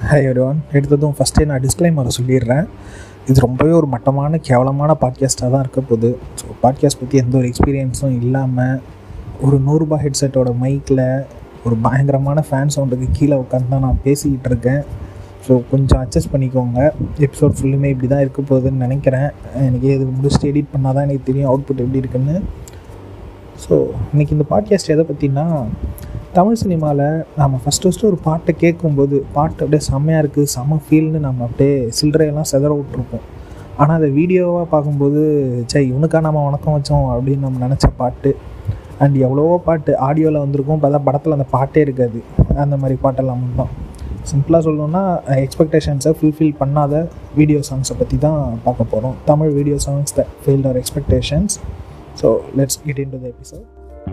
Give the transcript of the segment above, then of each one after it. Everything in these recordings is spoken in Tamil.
ஹை எவ்ரிவான் எடுத்ததும் ஃபஸ்ட்டே நான் டிஸ்க்ளைமரை சொல்லிடுறேன் இது ரொம்பவே ஒரு மட்டமான கேவலமான பாட்காஸ்ட்டாக தான் இருக்க போகுது ஸோ பாட்காஸ்ட் பற்றி எந்த ஒரு எக்ஸ்பீரியன்ஸும் இல்லாமல் ஒரு நூறுரூபா ஹெட்செட்டோட மைக்கில் ஒரு பயங்கரமான ஃபேன் சவுண்டுக்கு கீழே உட்காந்து தான் நான் பேசிக்கிட்டு இருக்கேன் ஸோ கொஞ்சம் அட்ஜஸ்ட் பண்ணிக்கோங்க எபிசோட் ஃபுல்லுமே இப்படி தான் இருக்க போகுதுன்னு நினைக்கிறேன் எனக்கு இது முடிச்சுட்டு எடிட் பண்ணால் தான் எனக்கு தெரியும் அவுட்புட் எப்படி இருக்குன்னு ஸோ இன்றைக்கி இந்த பாட்காஸ்ட் எதை பற்றினா தமிழ் சினிமாவில் நம்ம ஃபஸ்ட்டு ஃபஸ்ட்டு ஒரு பாட்டை கேட்கும்போது பாட்டு அப்படியே செம்மையாக இருக்குது செம்ம ஃபீல்னு நம்ம அப்படியே சில்லறையெல்லாம் செதற விட்ருப்போம் ஆனால் அதை வீடியோவாக பார்க்கும்போது சே இவனுக்கா நம்ம வணக்கம் வச்சோம் அப்படின்னு நம்ம நினச்ச பாட்டு அண்ட் எவ்வளவோ பாட்டு ஆடியோவில் வந்திருக்கும் பார்த்தா படத்தில் அந்த பாட்டே இருக்காது அந்த மாதிரி பாட்டெல்லாம் தான் சிம்பிளாக சொல்லணுன்னா எக்ஸ்பெக்டேஷன்ஸை ஃபுல்ஃபில் பண்ணாத வீடியோ சாங்ஸை பற்றி தான் பார்க்க போகிறோம் Tamil video songs that failed our expectations so let's get into the episode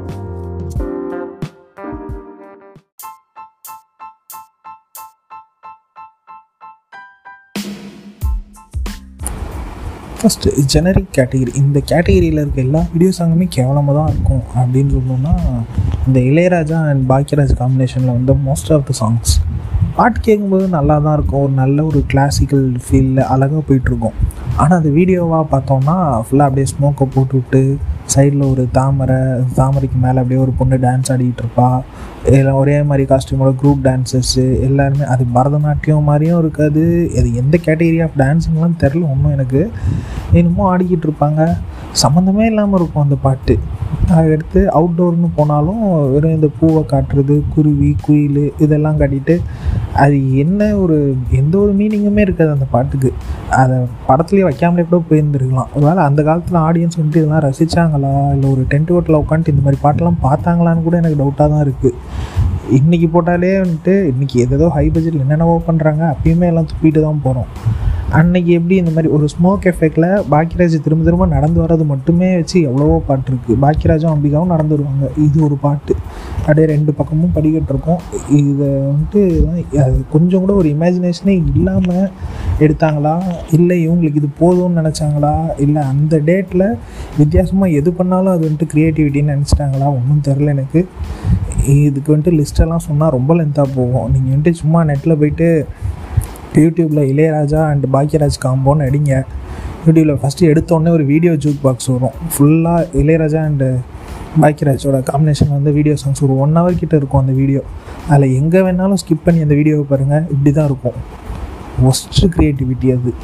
first generic category இந்த கேட்டகிரியில் இருக்க எல்லா வீடியோ சாங்குமே கேவலமாக தான் இருக்கும் அப்படின்னு சொல்லணும்னா இந்த இளையராஜா அண்ட் பாக்யராஜ் காம்பினேஷனில் வந்து மோஸ்ட் ஆஃப் த சாங்ஸ் பாட்டு கேட்கும்போது நல்லா தான் இருக்கும் ஒரு நல்ல ஒரு கிளாசிக்கல் ஃபீலில் அழகாக போயிட்டுருக்கும் ஆனால் அது வீடியோவாக பார்த்தோம்னா ஃபுல்லாக அப்படியே ஸ்மோக்கை போட்டு விட்டு சைடில் ஒரு தாமரை தாமரைக்கு மேலே அப்படியே ஒரு பொண்ணு டான்ஸ் ஆடிக்கிட்டு இருப்பா எல்லாம் ஒரே மாதிரி காஸ்டியூமோட குரூப் டான்ஸஸ்ஸு எல்லாருமே அது பரதநாட்டியம் மாதிரியும் இருக்காது அது எந்த கேட்டகரி ஆஃப் டான்ஸுங்கலாம் தெரில ஒன்றும் எனக்கு என்னமோ ஆடிக்கிட்டு இருப்பாங்க சம்மந்தமே இல்லாமல் இருக்கும் அந்த பாட்டு அடுத்து அவுட்டோர்னு போனாலும் வெறும் இந்த பூவை காட்டுறது குருவி குயில் இதெல்லாம் காட்டிட்டு அது என்ன ஒரு எந்த ஒரு மீனிங்குமே இருக்காது அந்த பாட்டுக்கு அதை படத்துலேயே வைக்காமலே கூட போயிருந்துருக்கலாம் ஒருவேளை அந்த காலத்தில் ஆடியன்ஸ் வந்துட்டு இதெல்லாம் ரசித்தாங்களா இல்லை ஒரு டென்ட் ஓட்டில் உட்காந்துட்டு இந்த மாதிரி பாட்டெல்லாம் பார்த்தாங்களான்னு கூட எனக்கு டவுட்டாக தான் இருக்குது இன்றைக்கி போட்டாலே வந்துட்டு இன்றைக்கி எதோ ஹை பட்ஜெட்டில் என்னென்னவோ பண்ணுறாங்க அப்பயுமே எல்லாம் துப்பிட்டு தான் போகிறோம் அன்னைக்கு எப்படி இந்த மாதிரி ஒரு ஸ்மோக் எஃபெக்டில் பாக்கியராஜ் திரும்ப திரும்ப நடந்து வர்றது மட்டுமே வச்சு எவ்வளவோ பாட்டு இருக்குது பாக்கியராஜும் அம்பிகாவும் நடந்து வருவாங்க இது ஒரு பாட்டு அப்படியே ரெண்டு பக்கமும் படிக்கட்டு இருக்கும் இதை வந்துட்டு அது கொஞ்சம் கூட ஒரு இமேஜினேஷனே இல்லாமல் எடுத்தாங்களா இல்லை இவங்களுக்கு இது போதும்னு நினச்சாங்களா இல்லை அந்த டேட்டில் வித்தியாசமாக எது பண்ணாலும் அது வந்துட்டு க்ரியேட்டிவிட்டின்னு நினச்சிட்டாங்களா ஒன்றும் தெரில எனக்கு இதுக்கு வந்துட்டு லிஸ்ட்டெல்லாம் சொன்னால் ரொம்ப லென்த்தாக போகும் நீங்கள் வந்துட்டு சும்மா நெட்டில் போயிட்டு யூடியூப்பில் இளையராஜா அண்ட் பாக்யராஜ் காம்போன்னு அடிங்க யூடியூப்பில் ஃபஸ்ட்டு எடுத்தோடனே ஒரு வீடியோ ஜூக் பாக்ஸ் வரும் ஃபுல்லாக இளையராஜா அண்டு பாக்யராஜோட காம்பினேஷன் வந்து வீடியோ சாங்ஸ் ஒரு ஒன் ஹவர் கிட்ட இருக்கும் அந்த வீடியோ அதில் எங்கே வேணாலும் ஸ்கிப் பண்ணி அந்த வீடியோவை பாருங்கள் இப்படி தான் இருக்கும் ஒஸ்ட்டு க்ரியேட்டிவிட்டி அது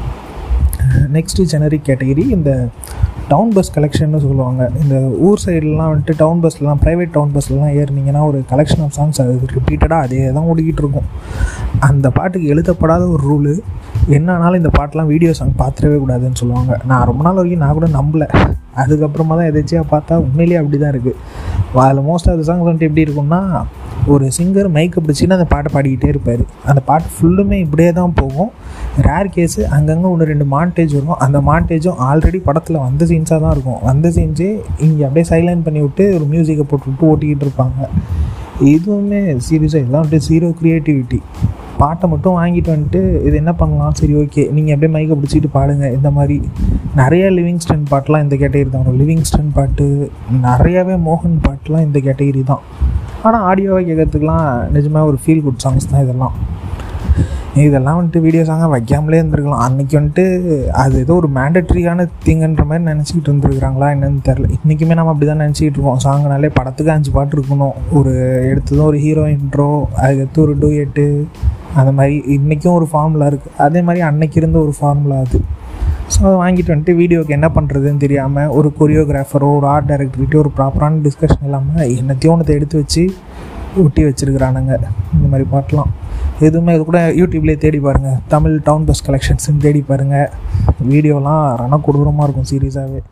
நெக்ஸ்ட்டு ஜெனரிக் கேட்டகிரி இந்த டவுன் பஸ் கலெக்ஷன்னு சொல்லுவாங்க இந்த ஊர் சைட்லலாம் வந்துட்டு டவுன் பஸ்லாம் ப்ரைவேட் டவுன் பஸ்லலாம் ஏறினீங்கன்னா ஒரு கலெக்ஷன் ஆஃப் சாங்ஸ் அது ரிப்பீட்டடாக அதே தான் ஓடிக்கிட்டு இருக்கும் அந்த பாட்டுக்கு எழுதப்படாத ஒரு ரூலு என்னன்னாலும் இந்த பாட்டெலாம் வீடியோ சாங் பார்த்துடவே கூடாதுன்னு சொல்லுவாங்க நான் ரொம்ப நாள் வரைக்கும் நான் கூட நம்பலை அதுக்கப்புறமா தான் எதாச்சியாக பார்த்தா உண்மையிலேயே அப்படி தான் இருக்குது அதில் மோஸ்ட் ஆஃப் த சாங்ஸ் வந்துட்டு எப்படி இருக்கும்னா ஒரு சிங்கர் மைக்கை பிடிச்சின்னு அந்த பாட்டை பாடிக்கிட்டே இருப்பார் அந்த பாட்டு ஃபுல்லுமே இப்படியே தான் போகும் ரேர் கேஸு அங்கங்கே ஒன்று ரெண்டு மாண்டேஜ் வரும் அந்த மாண்டேஜும் ஆல்ரெடி படத்தில் வந்த சீன்ஸாக தான் இருக்கும் வந்த சீன்ஸே இங்கே அப்படியே சைலண்ட் பண்ணி விட்டு ஒரு மியூசிக்கை போட்டு விட்டு ஓட்டிக்கிட்டு இருப்பாங்க இதுவுமே சீரியஸாக இதெல்லாம் வந்துட்டு ஜீரோ க்ரியேட்டிவிட்டி பாட்டை மட்டும் வாங்கிட்டு வந்துட்டு இது என்ன பண்ணலாம் சரி ஓகே நீங்கள் அப்படியே மைக்கை பிடிச்சிட்டு பாடுங்க இந்த மாதிரி நிறைய லிவிங்ஸ்டன் பாட்டெலாம் இந்த கேட்டகரி தான் வரும் லிவிங்ஸ்டன் பாட்டு நிறையாவே மோகன் பாட்டுலாம் இந்த கேட்டகரி தான் ஆனால் ஆடியோவை கேட்கறதுக்குலாம் நிஜமாக ஒரு ஃபீல் குட் சாங்ஸ் தான் இதெல்லாம் இதெல்லாம் வந்துட்டு வீடியோ சாங்காக வைக்காமலே இருந்திருக்கலாம் அன்றைக்கி வந்துட்டு அது ஏதோ ஒரு மேண்டட்ரியான திங்குன்ற மாதிரி நினச்சிக்கிட்டு இருந்துருக்குறாங்களா என்னன்னு தெரில இன்றைக்குமே நம்ம அப்படி தான் நினச்சிக்கிட்டு இருக்கோம் சாங்னாலே படத்துக்கு அஞ்சு பாட்டு இருக்கணும் ஒரு எடுத்ததும் ஒரு ஹீரோ இன்ட்ரோ அதுக்கடுத்து ஒரு டூயட்டு அந்த மாதிரி இன்றைக்கும் ஒரு ஃபார்முலா இருக்குது அதே மாதிரி அன்னைக்கு இருந்த ஒரு ஃபார்முலா அது ஸோ அதை வாங்கிட்டு வந்துட்டு வீடியோக்கு என்ன பண்ணுறதுன்னு தெரியாமல் ஒரு கொரியோகிராஃபரோ ஒரு ஆர்ட் டைரக்டர்கிட்ட ஒரு ப்ராப்பரான டிஸ்கஷன் இல்லாமல் என்னத்தையும் ஒன்றத்தை எடுத்து வச்சு ஒட்டி வச்சுருக்கிறானுங்க இந்த மாதிரி பாட்டெலாம் எதுவுமே இது கூட யூடியூப்லேயே தேடி பாருங்கள் தமிழ் டவுன் பஸ் கலெக்ஷன்ஸ்னு தேடி பாருங்கள் வீடியோலாம் ரண கொடூரமாக இருக்கும் சீரியஸாகவே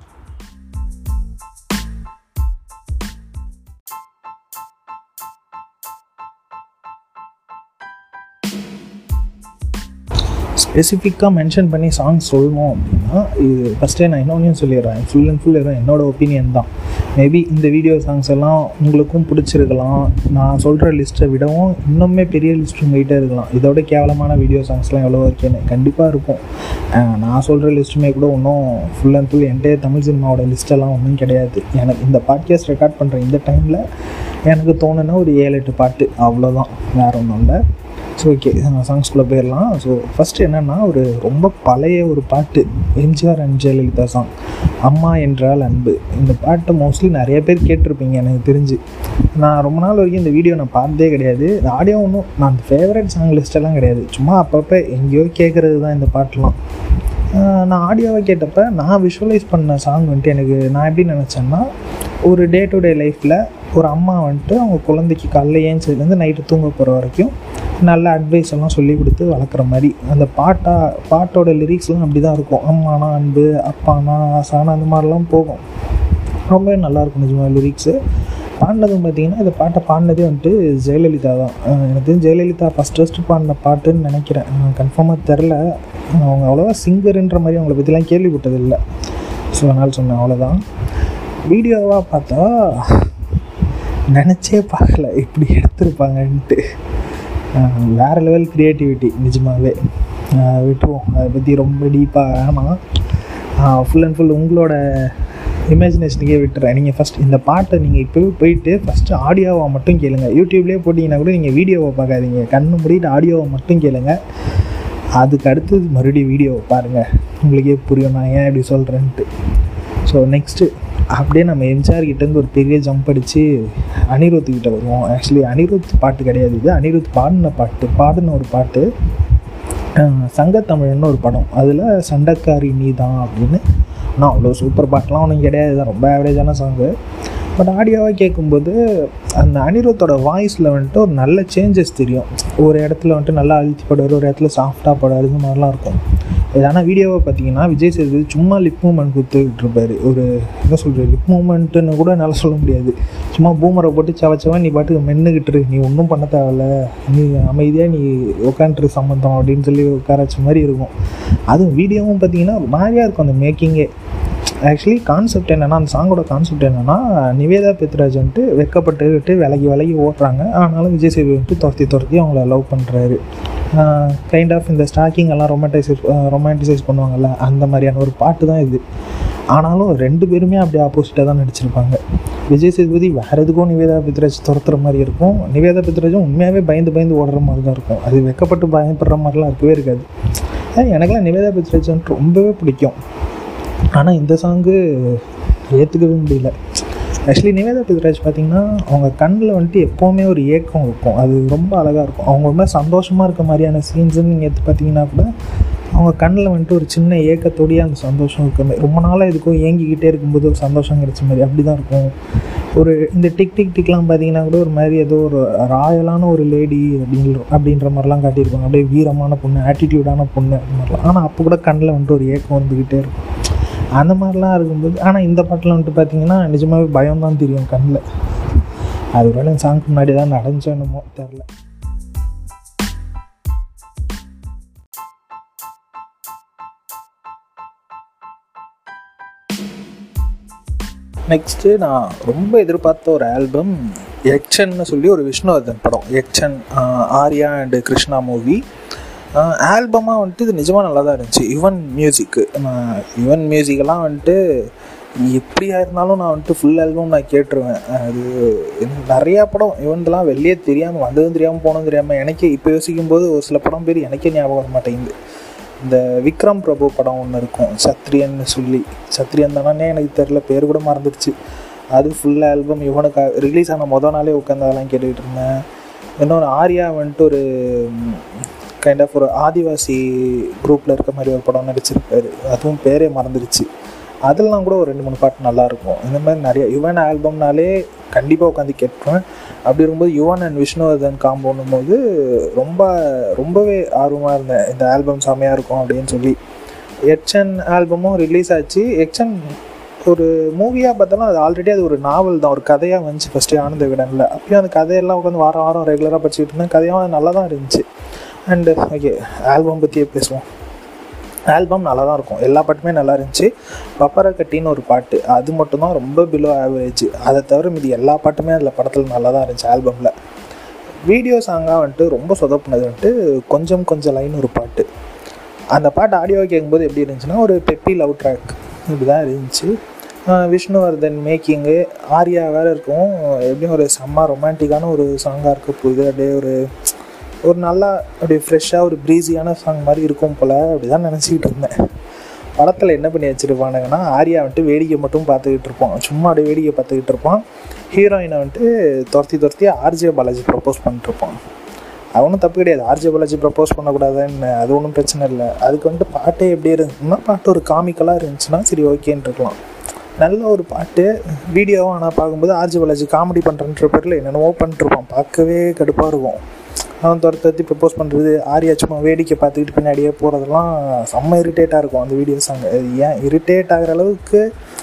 ஸ்பெசிஃபிக்காக மென்ஷன் பண்ணி சாங்ஸ் சொல்லணும் அப்படின்னா இது ஃபஸ்ட்டே நான் இன்னொன்றையும் சொல்லிடுறேன் ஃபுல் அண்ட் ஃபுல் எதுவும் என்னோட ஒப்பீனியன் தான் மேபி இந்த வீடியோ சாங்ஸ் எல்லாம் உங்களுக்கும் பிடிச்சிருக்கலாம் நான் சொல்கிற லிஸ்ட்டை விடவும் இன்னுமே பெரிய லிஸ்ட் உங்கள்கிட்ட இருக்கலாம் இதோட கேவலமான வீடியோ சாங்ஸ்லாம் எவ்வளோ இருக்குன்னு கண்டிப்பாக இருக்கும் நான் சொல்கிற லிஸ்ட்டுமே கூட ஒன்றும் full and full entire Tamil சினிமாவோட லிஸ்ட்டெல்லாம் ஒன்றும் கிடையாது எனக்கு இந்த பாட்காஸ்ட் ரெக்கார்ட் பண்ணுற இந்த டைமில் எனக்கு தோணுனா ஒரு ஏழு எட்டு பாட்டு அவ்வளோதான் வேறு ஒன்றும் இல்லை ஸோ ஓகே சாங்ஸ்குள்ளே போயிடலாம் ஸோ ஃபஸ்ட்டு என்னென்னா ஒரு ரொம்ப பழைய ஒரு பாட்டு எம்ஜிஆர் அண்ட் ஜெயலலிதா சாங் அம்மா என்றால் அன்பு இந்த பாட்டை மோஸ்ட்லி நிறைய பேர் கேட்டிருப்பீங்க எனக்கு தெரிஞ்சு நான் ரொம்ப நாள் வரைக்கும் இந்த வீடியோ நான் பார்த்ததே கிடையாது இந்த ஆடியோ ஒன்றும் நான் அந்த ஃபேவரட் சாங் லிஸ்டெல்லாம் கிடையாது சும்மா அப்பப்போ எங்கேயோ கேட்குறது தான் இந்த பாட்டெலாம் நான் ஆடியோவை கேட்டப்போ நான் விஷுவலைஸ் பண்ண சாங் வந்துட்டு எனக்கு நான் எப்படி நினச்சேன்னா ஒரு டே டு டே லைஃப்பில் ஒரு அம்மா வந்துட்டு அவங்க குழந்தைக்கு காலைல ஏஞ்சதுலேருந்து நைட்டு தூங்க போகிற வரைக்கும் நல்ல அட்வைஸ் எல்லாம் சொல்லி கொடுத்து வளர்க்குற மாதிரி அந்த பாட்டா பாட்டோட லிரிக்ஸ்லாம் அப்படி தான் இருக்கும் அம்மானா அன்பு அப்பானா ஆசானா அந்த மாதிரிலாம் போகும் ரொம்பவே நல்லாயிருக்கும் நிஜமாக லிரிக்ஸு பாடினதும் பார்த்தீங்கன்னா இந்த பாட்டை பாடினதே வந்துட்டு ஜெயலலிதா தான் எனக்கு தெரிஞ்சு ஜெயலலிதா ஃபஸ்ட் ஃபஸ்ட்டு பாடின பாட்டுன்னு நினைக்கிறேன் கன்ஃபார்மாக தெரில அவங்க அவ்வளோவா சிங்கருன்ற மாதிரி அவங்கள பற்றிலாம் கேள்விப்பட்டதில்லை ஸோ அதனால் சொன்னேன் அவ்வளோதான் வீடியோவாக பார்த்தா நினச்சே பார்க்கல இப்படி எடுத்திருப்பாங்கன்ட்டு வேறு லெவல் க்ரியேட்டிவிட்டி நிஜமாகவே விட்டுருவோம் அதை பற்றி ரொம்ப டீப்பாக வேணாம் ஃபுல் அண்ட் ஃபுல் உங்களோட இமேஜினேஷனுக்கே விட்டுறேன் நீங்கள் ஃபஸ்ட் இந்த பாட்டை நீங்கள் இப்போவே போயிட்டு ஃபஸ்ட்டு ஆடியோவை மட்டும் கேளுங்க யூடியூப்லேயே போட்டிங்கன்னா கூட நீங்கள் வீடியோவை பார்க்காதீங்க கண்ணு மூடிட்டு ஆடியோவை மட்டும் கேளுங்க அதுக்கு அடுத்தது மறுபடியும் வீடியோவை பாருங்கள் உங்களுக்கே புரியும் நான் ஏன் இப்படி சொல்கிறேன்ட்டு ஸோ நெக்ஸ்ட்டு அப்படியே நம்ம எம்ஜிஆர் கிட்டேருந்து ஒரு பெரிய ஜம்ப் அடித்து அனிருத் கிட்ட வருவோம் ஆக்சுவலி அனிருத் பாட்டு கிடையாது இது அனிருத் பாடின பாட்டு பாடின ஒரு பாட்டு சங்கத்தமிழ்னு ஒரு படம் அதில் சண்டைக்காரி நீ தான் அப்படின்னு ஆனால் அவ்வளோ சூப்பர் பாட்டெலாம் ஒன்றும் கிடையாது தான் ரொம்ப ஆவரேஜான சாங்கு பட் ஆடியோவாக கேட்கும்போது அந்த அனிருத்தோட வாய்ஸில் வந்துட்டு ஒரு நல்ல சேஞ்சஸ் தெரியும் ஒரு இடத்துல வந்துட்டு நல்லா அழுத்தி படுவார் ஒரு இடத்துல சாஃப்டாக படுவார் இது மாதிரிலாம் இருக்கும் ஆனால் வீடியோவை பார்த்தீங்கன்னா விஜய் சேதுபதி சும்மா லிப் மூமெண்ட் கொடுத்துக்கிட்டு இருப்பார் ஒரு என்ன சொல்கிறது லிப் மூமெண்ட்டுன்னு கூட என்னால் சொல்ல முடியாது சும்மா பூமரை போட்டு சவச்சவன் நீ பாட்டுக்கு மென்னுக்கிட்டு நீ ஒன்றும் பண்ண தேவையில்ல நீ அமைதியாக நீ உட்காந்துரு சம்மந்தம் அப்படின்னு சொல்லி உட்கார வச்ச மாதிரி இருக்கும் அதுவும் வீடியோவும் பார்த்தீங்கன்னா ஒரு மாதிரியாக இருக்கும் அந்த மேக்கிங்கே ஆக்சுவலி கான்செப்ட் என்னென்னா அந்த சாங்கோட கான்செப்ட் என்னென்னா நிவேதா பெத்ராஜ் வந்துட்டு வெக்கப்பட்டுக்கிட்டு விலகி விலகி ஓடுறாங்க ஆனாலும் விஜய் சேது வந்துட்டு துரத்தி துரத்தி அவங்கள லவ் பண்ணுறாரு கைண்ட் ஆஃப் இந்த ஸ்டாக்கிங் எல்லாம் ரொமான்டைசைஸ் ரொமான்டிசைஸ் பண்ணுவாங்கல்ல அந்த மாதிரியான ஒரு பாட்டு தான் இது ஆனாலும் ரெண்டு பேருமே அப்படி ஆப்போசிட்டாக தான் நடிச்சிருப்பாங்க விஜய் சேதுபதி வேறு எதுக்கும் நிவேதா பித்ராஜ் துரத்துற மாதிரி இருக்கும் நிவேதா பித்ராஜும் உண்மையாகவே பயந்து பயந்து ஓடுற மாதிரி தான் இருக்கும் அது வெக்கப்பட்டு பயப்படுற மாதிரிலாம் இருக்கவே இருக்காது எனக்குலாம் நிவேதா பித்ராஜ் வந்துட்டு ரொம்பவே பிடிக்கும் ஆனால் இந்த சாங்கு ஏற்றுக்கவே முடியல ஆக்சுவலி நிவேதா பித்ராஜ் பார்த்திங்கன்னா அவங்க கண்ணில் வந்துட்டு எப்போவுமே ஒரு ஏக்கம் இருக்கும் அது ரொம்ப அழகாக இருக்கும் அவங்க ரொம்ப சந்தோஷமாக இருக்க மாதிரியான சீன்ஸுன்னு நீங்கள் எடுத்து பார்த்தீங்கன்னா கூட அவங்க கண்ணில் வந்துட்டு ஒரு சின்ன ஏக்கத்தோடையே அந்த சந்தோஷம் இருக்க மாதிரி ரொம்ப நாளாக எதுக்கும் ஏங்கிக்கிட்டே இருக்கும்போது ஒரு சந்தோஷம் கிடைச்ச மாதிரி அப்படி தான் இருக்கும் ஒரு இந்த டிக் டிக் டிக்லாம் பார்த்தீங்கன்னா கூட ஒரு மாதிரி ஏதோ ஒரு ராயலான ஒரு லேடி அப்படின்ற அப்படின்ற மாதிரிலாம் காட்டியிருப்பாங்க அப்படியே வீரமான பொண்ணு ஆட்டிடியூடான பொண்ணு அந்த மாதிரிலாம் ஆனால் அப்போ கூட கண்ணில் வந்துட்டு ஒரு ஏக்கம் வந்துக்கிட்டே இருக்கும் அந்த மாதிரிலாம் இருக்கும்போது ஆனால் இந்த பாட்டில் வந்துட்டு பார்த்தீங்கன்னா நிஜமாகவே பயம் தான் தெரியும் கண்ணில் அது ஒரு சாங்க்கு முன்னாடி தான் நடந்துச்சோ என்னமோ தெரில நெக்ஸ்ட்டு நான் ரொம்ப எதிர்பார்த்த ஒரு ஆல்பம் எக்ஷன்னு சொல்லி ஒரு விஷ்ணுவர்தன் படம் எக்ஷன் ஆர்யா அண்டு கிருஷ்ணா மூவி ஆல்பமாக வந்துட்டு இது நிஜமாக நல்லா தான் இருந்துச்சு யுவன் மியூசிக்கு யுவன் மியூசிக்கெல்லாம் வந்துட்டு எப்படியா இருந்தாலும் நான் வந்துட்டு ஃபுல் ஆல்பம் நான் கேட்டுருவேன் அது நிறையா படம் யுவன்லாம் வெளியே தெரியாமல் வந்ததும் தெரியாமல் போனதும் தெரியாமல் எனக்கே இப்போ யோசிக்கும் போது ஒரு சில படம் பேர் எனக்கே ஞாபகம் வர மாட்டேங்குது இந்த விக்ரம் பிரபு படம் ஒன்று இருக்கும் சத்ரியன்னு சொல்லி சத்ரியன் தானே எனக்கு தெரில பேர் கூட மறந்துடுச்சு அது ஃபுல் ஆல்பம் யுவனுக்காக ரிலீஸ் ஆன மொதல் நாளே உட்காந்து அதெல்லாம் கேட்டுக்கிட்டு இருந்தேன் இன்னொரு ஆர்யா வந்துட்டு ஒரு கைண்ட் ஆஃப் ஒரு ஆதிவாசி குரூப்பில் இருக்க மாதிரி ஒரு படம் நடிச்சிருப்பாரு அதுவும் பேரே மறந்துடுச்சு அதெல்லாம் கூட ஒரு ரெண்டு மூணு பாட்டு நல்லாயிருக்கும் இந்த மாதிரி நிறைய யுவன் ஆல்பம்னாலே கண்டிப்பாக உட்காந்து கேட்பேன் அப்படி இருக்கும்போது யுவன் அண்ட் விஷ்ணுவர்தன் காம்போன்னும் போது ரொம்ப ரொம்பவே ஆர்வமாக இருந்தேன் இந்த ஆல்பம் செம்மையாக இருக்கும் அப்படின்னு சொல்லி எக்ஷன் ஆல்பமும் ரிலீஸ் ஆச்சு எக்ஷன் ஒரு மூவியாக பார்த்தாலும் அது ஆல்ரெடி அது ஒரு நாவல் தான் ஒரு கதையாக வந்துச்சு ஃபஸ்ட்டு ஆனந்த விடனில் அப்பயும் அந்த கதையெல்லாம் உட்காந்து வாரம் வாரம் ரெகுலராக படிச்சுட்டு இருந்தேன் கதையும் அது நல்லா தான் இருந்துச்சு அண்டு ஓகே ஆல்பம் பற்றியே பேசுவோம் ஆல்பம் நல்லா தான் இருக்கும் எல்லா பாட்டுமே நல்லா இருந்துச்சு பப்பரை கட்டின்னு ஒரு பாட்டு அது மட்டும்தான் ரொம்ப பிலோ ஆவரேஜ் அதை தவிர மீதி எல்லா பாட்டுமே அதில் படத்தில் நல்லா தான் இருந்துச்சு ஆல்பமில் வீடியோ சாங்காக வந்துட்டு ரொம்ப சொதப்புனது வந்துட்டு கொஞ்சம் கொஞ்சம் லைன் ஒரு பாட்டு அந்த பாட்டு ஆடியோ கேட்கும்போது எப்படி இருந்துச்சுன்னா ஒரு பெப்பி லவ் ட்ராக் இப்படி தான் இருந்துச்சு விஷ்ணுவர்தன் மேக்கிங்கு ஆர்யா வேறு இருக்கும் எப்படியும் ஒரு செம்ம ரொமான்டிக்கான ஒரு சாங்காக இருக்க போகுது அப்படியே ஒரு ஒரு நல்லா அப்படியே ஃப்ரெஷ்ஷாக ஒரு ப்ரீஸியான சாங் மாதிரி இருக்கும் போல் அப்படி தான் நினச்சிக்கிட்டு இருந்தேன் படத்தில் என்ன பண்ணி வச்சுருப்பானுங்கன்னா ஆர்யா வந்துட்டு வேடிக்கை மட்டும் பார்த்துக்கிட்டு இருப்பான் சும்மா அப்படியே வேடிக்கை பார்த்துக்கிட்டு இருப்பான் ஹீரோயினை வந்துட்டு துரத்தி துரத்தி ஆர்ஜே பாலாஜி ப்ரப்போஸ் பண்ணிட்டுருப்பான் அவனும் தப்பு கிடையாது ஆர்ஜே பாலாஜி ப்ரப்போஸ் பண்ணக்கூடாதுன்னு அது ஒன்றும் பிரச்சனை இல்லை அதுக்கு வந்துட்டு பாட்டே எப்படி இருந்துச்சுன்னா பாட்டு ஒரு காமிக்கலாக இருந்துச்சுன்னா சரி ஓகேன்னு இருக்கலாம் நல்ல ஒரு பாட்டு வீடியோவும் ஆனால் பார்க்கும்போது ஆர்ஜி பாலாஜி காமெடி பண்ணுறன்ற பேரில் என்னென்னவோ பண்ணிட்டுருப்பான் பார்க்கவே கடுப்பாக இருக்கும் அவன் துரத்து துரத்தி ப்ரப்போஸ் பண்ணுறது ஆரியா சும்மா வேடிக்கை பார்த்துக்கிட்டு பின்னாடியே போகிறதெல்லாம் செம்ம இரிட்டேட்டாக இருக்கும் அந்த வீடியோ சாங் ஏன் இரிட்டேட் ஆகிற அளவுக்கு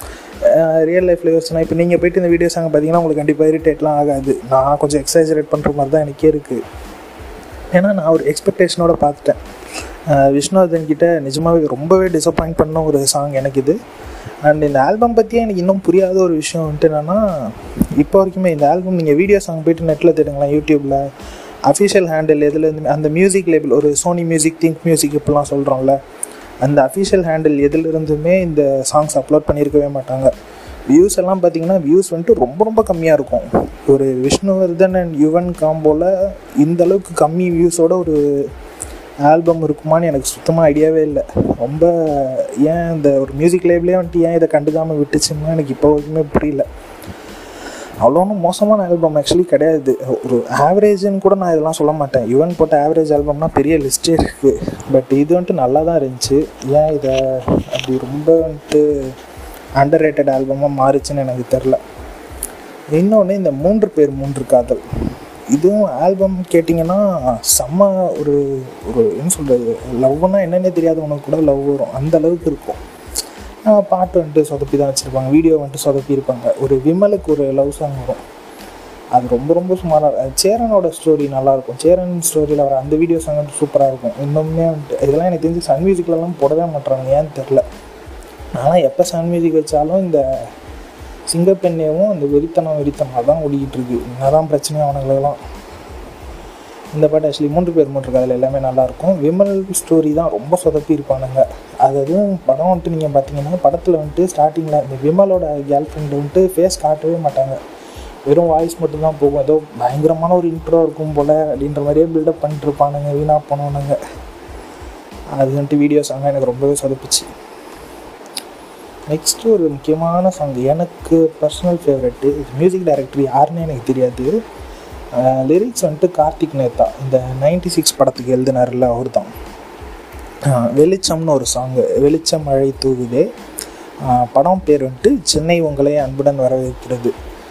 ரியல் லைஃப்பில் யோசிச்சுனா இப்போ நீங்கள் போயிட்டு இந்த வீடியோ சாங் பார்த்தீங்கன்னா உங்களுக்கு கண்டிப்பாக இரிட்டேட்லாம் ஆகாது நான் கொஞ்சம் எக்ஸைசரேட் பண்ணுற மாதிரி தான் எனக்கே இருக்குது ஏன்னா நான் ஒரு எக்ஸ்பெக்டேஷனோட பார்த்துட்டேன் விஷ்ணுவர்தன் கிட்ட நிஜமாகவே ரொம்பவே டிசப்பாயிண்ட் பண்ண ஒரு சாங் எனக்கு இது அண்ட் இந்த ஆல்பம் பற்றியே எனக்கு இன்னும் புரியாத ஒரு விஷயம் வந்துட்டு என்னென்னா இப்போ வரைக்குமே இந்த ஆல்பம் நீங்கள் வீடியோ சாங் போயிட்டு நெட்டில் தேடுங்களேன் யூடியூப்பில் அஃபிஷியல் ஹேண்டில் எதுலேருந்து அந்த மியூசிக் லேபிள் ஒரு சோனி மியூசிக் திங்க் மியூசிக் இப்படிலாம் சொல்கிறோம்ல அந்த அஃபிஷியல் ஹேண்டில் எதுலேருந்துமே இந்த சாங்ஸ் அப்லோட் பண்ணியிருக்கவே மாட்டாங்க வியூஸ் எல்லாம் பார்த்தீங்கன்னா வியூஸ் வந்துட்டு ரொம்ப ரொம்ப கம்மியாக இருக்கும் ஒரு விஷ்ணுவர்தன் அண்ட் யுவன் காம்போவில் இந்த அளவுக்கு கம்மி வியூஸோட ஒரு ஆல்பம் இருக்குமான்னு எனக்கு சுத்தமாக ஐடியாவே இல்லை ரொம்ப ஏன் இந்த ஒரு மியூசிக் லேபிளே வந்துட்டு ஏன் இதை கண்டுக்காமல் விட்டுச்சுன்னு எனக்கு இப்போ வரைக்குமே புரியல அவ்வளோ ஒன்றும் மோசமான ஆல்பம் ஆக்சுவலி கிடையாது ஒரு ஆவரேஜ்னு கூட நான் இதெல்லாம் சொல்ல மாட்டேன் யுவன் போட்ட ஆவரேஜ் ஆல்பம்னா பெரிய லிஸ்ட்டே இருக்குது பட் இது வந்துட்டு நல்லா தான் இருந்துச்சு ஏன் இதை அப்படி ரொம்ப வந்துட்டு அண்டர் ரேட்டட் ஆல்பமாக மாறுச்சுன்னு எனக்கு தெரில இன்னொன்று இந்த மூன்று பேர் மூன்று காதல் இதுவும் ஆல்பம் கேட்டிங்கன்னா செம்ம ஒரு ஒரு என்ன சொல்கிறது லவ்னா என்னென்னே தெரியாதவனுக்கு கூட லவ் வரும் அந்த அளவுக்கு இருக்கும் பாட்டு வந்துட்டு சொதப்பி தான் வச்சுருப்பாங்க வீடியோ வந்துட்டு சொதப்பி இருப்பாங்க ஒரு விமலுக்கு ஒரு லவ் சாங் வரும் அது ரொம்ப ரொம்ப சுமாராக சேரனோட ஸ்டோரி நல்லாயிருக்கும் சேரன் ஸ்டோரியில் வர அந்த வீடியோ சாங் வந்துட்டு சூப்பராக இருக்கும் இன்னுமே வந்துட்டு இதெல்லாம் எனக்கு தெரிஞ்சு சன் மியூசிக்லலாம் போடவே மாட்டாங்க ஏன்னு தெரில ஆனால் எப்போ சன் மியூசிக் வச்சாலும் இந்த சிங்கப்பெண்ணையும் அந்த வெறித்தனம் வெறித்தனம் அதான் ஓடிக்கிட்டு இருக்கு என்னதான் பிரச்சனையும் அவனுங்களுக்கெல்லாம் இந்த பாட்டு ஆக்சுவலி மூன்று பேர் மூன்று கதையில் எல்லாமே நல்லாயிருக்கும் விமல் ஸ்டோரி தான் ரொம்ப சொதப்பி இருப்பானுங்க அது அதுவும் படம் வந்துட்டு நீங்கள் பார்த்தீங்கன்னா படத்தில் வந்துட்டு ஸ்டார்டிங்கில் இந்த விமலோட கேர்ள் ஃப்ரெண்டு வந்துட்டு ஃபேஸ் காட்டவே மாட்டாங்க வெறும் வாய்ஸ் மட்டும்தான் போகும் ஏதோ பயங்கரமான ஒரு இன்ட்ரோ இருக்கும் போல் அப்படின்ற மாதிரியே பில்டப் பண்ணிட்டு இருப்பானுங்க வீணாக போனவனுங்க அது வந்துட்டு வீடியோ சாங்காக எனக்கு ரொம்பவே சொதப்பிச்சு நெக்ஸ்ட்டு ஒரு முக்கியமான சாங் எனக்கு பர்சனல் ஃபேவரெட்டு மியூசிக் டைரக்டர் யாருன்னு எனக்கு தெரியாது லிரிக்ஸ் வந்துட்டு கார்த்திக் நேத்தா இந்த நைன்டி சிக்ஸ் படத்துக்கு எழுதினார்ல அவர் தான் வெளிச்சம்னு ஒரு சாங்கு வெளிச்சம் மழை தூவுதே படம் பேர் வந்துட்டு சென்னை உங்களை அன்புடன் வரவேற்கிறது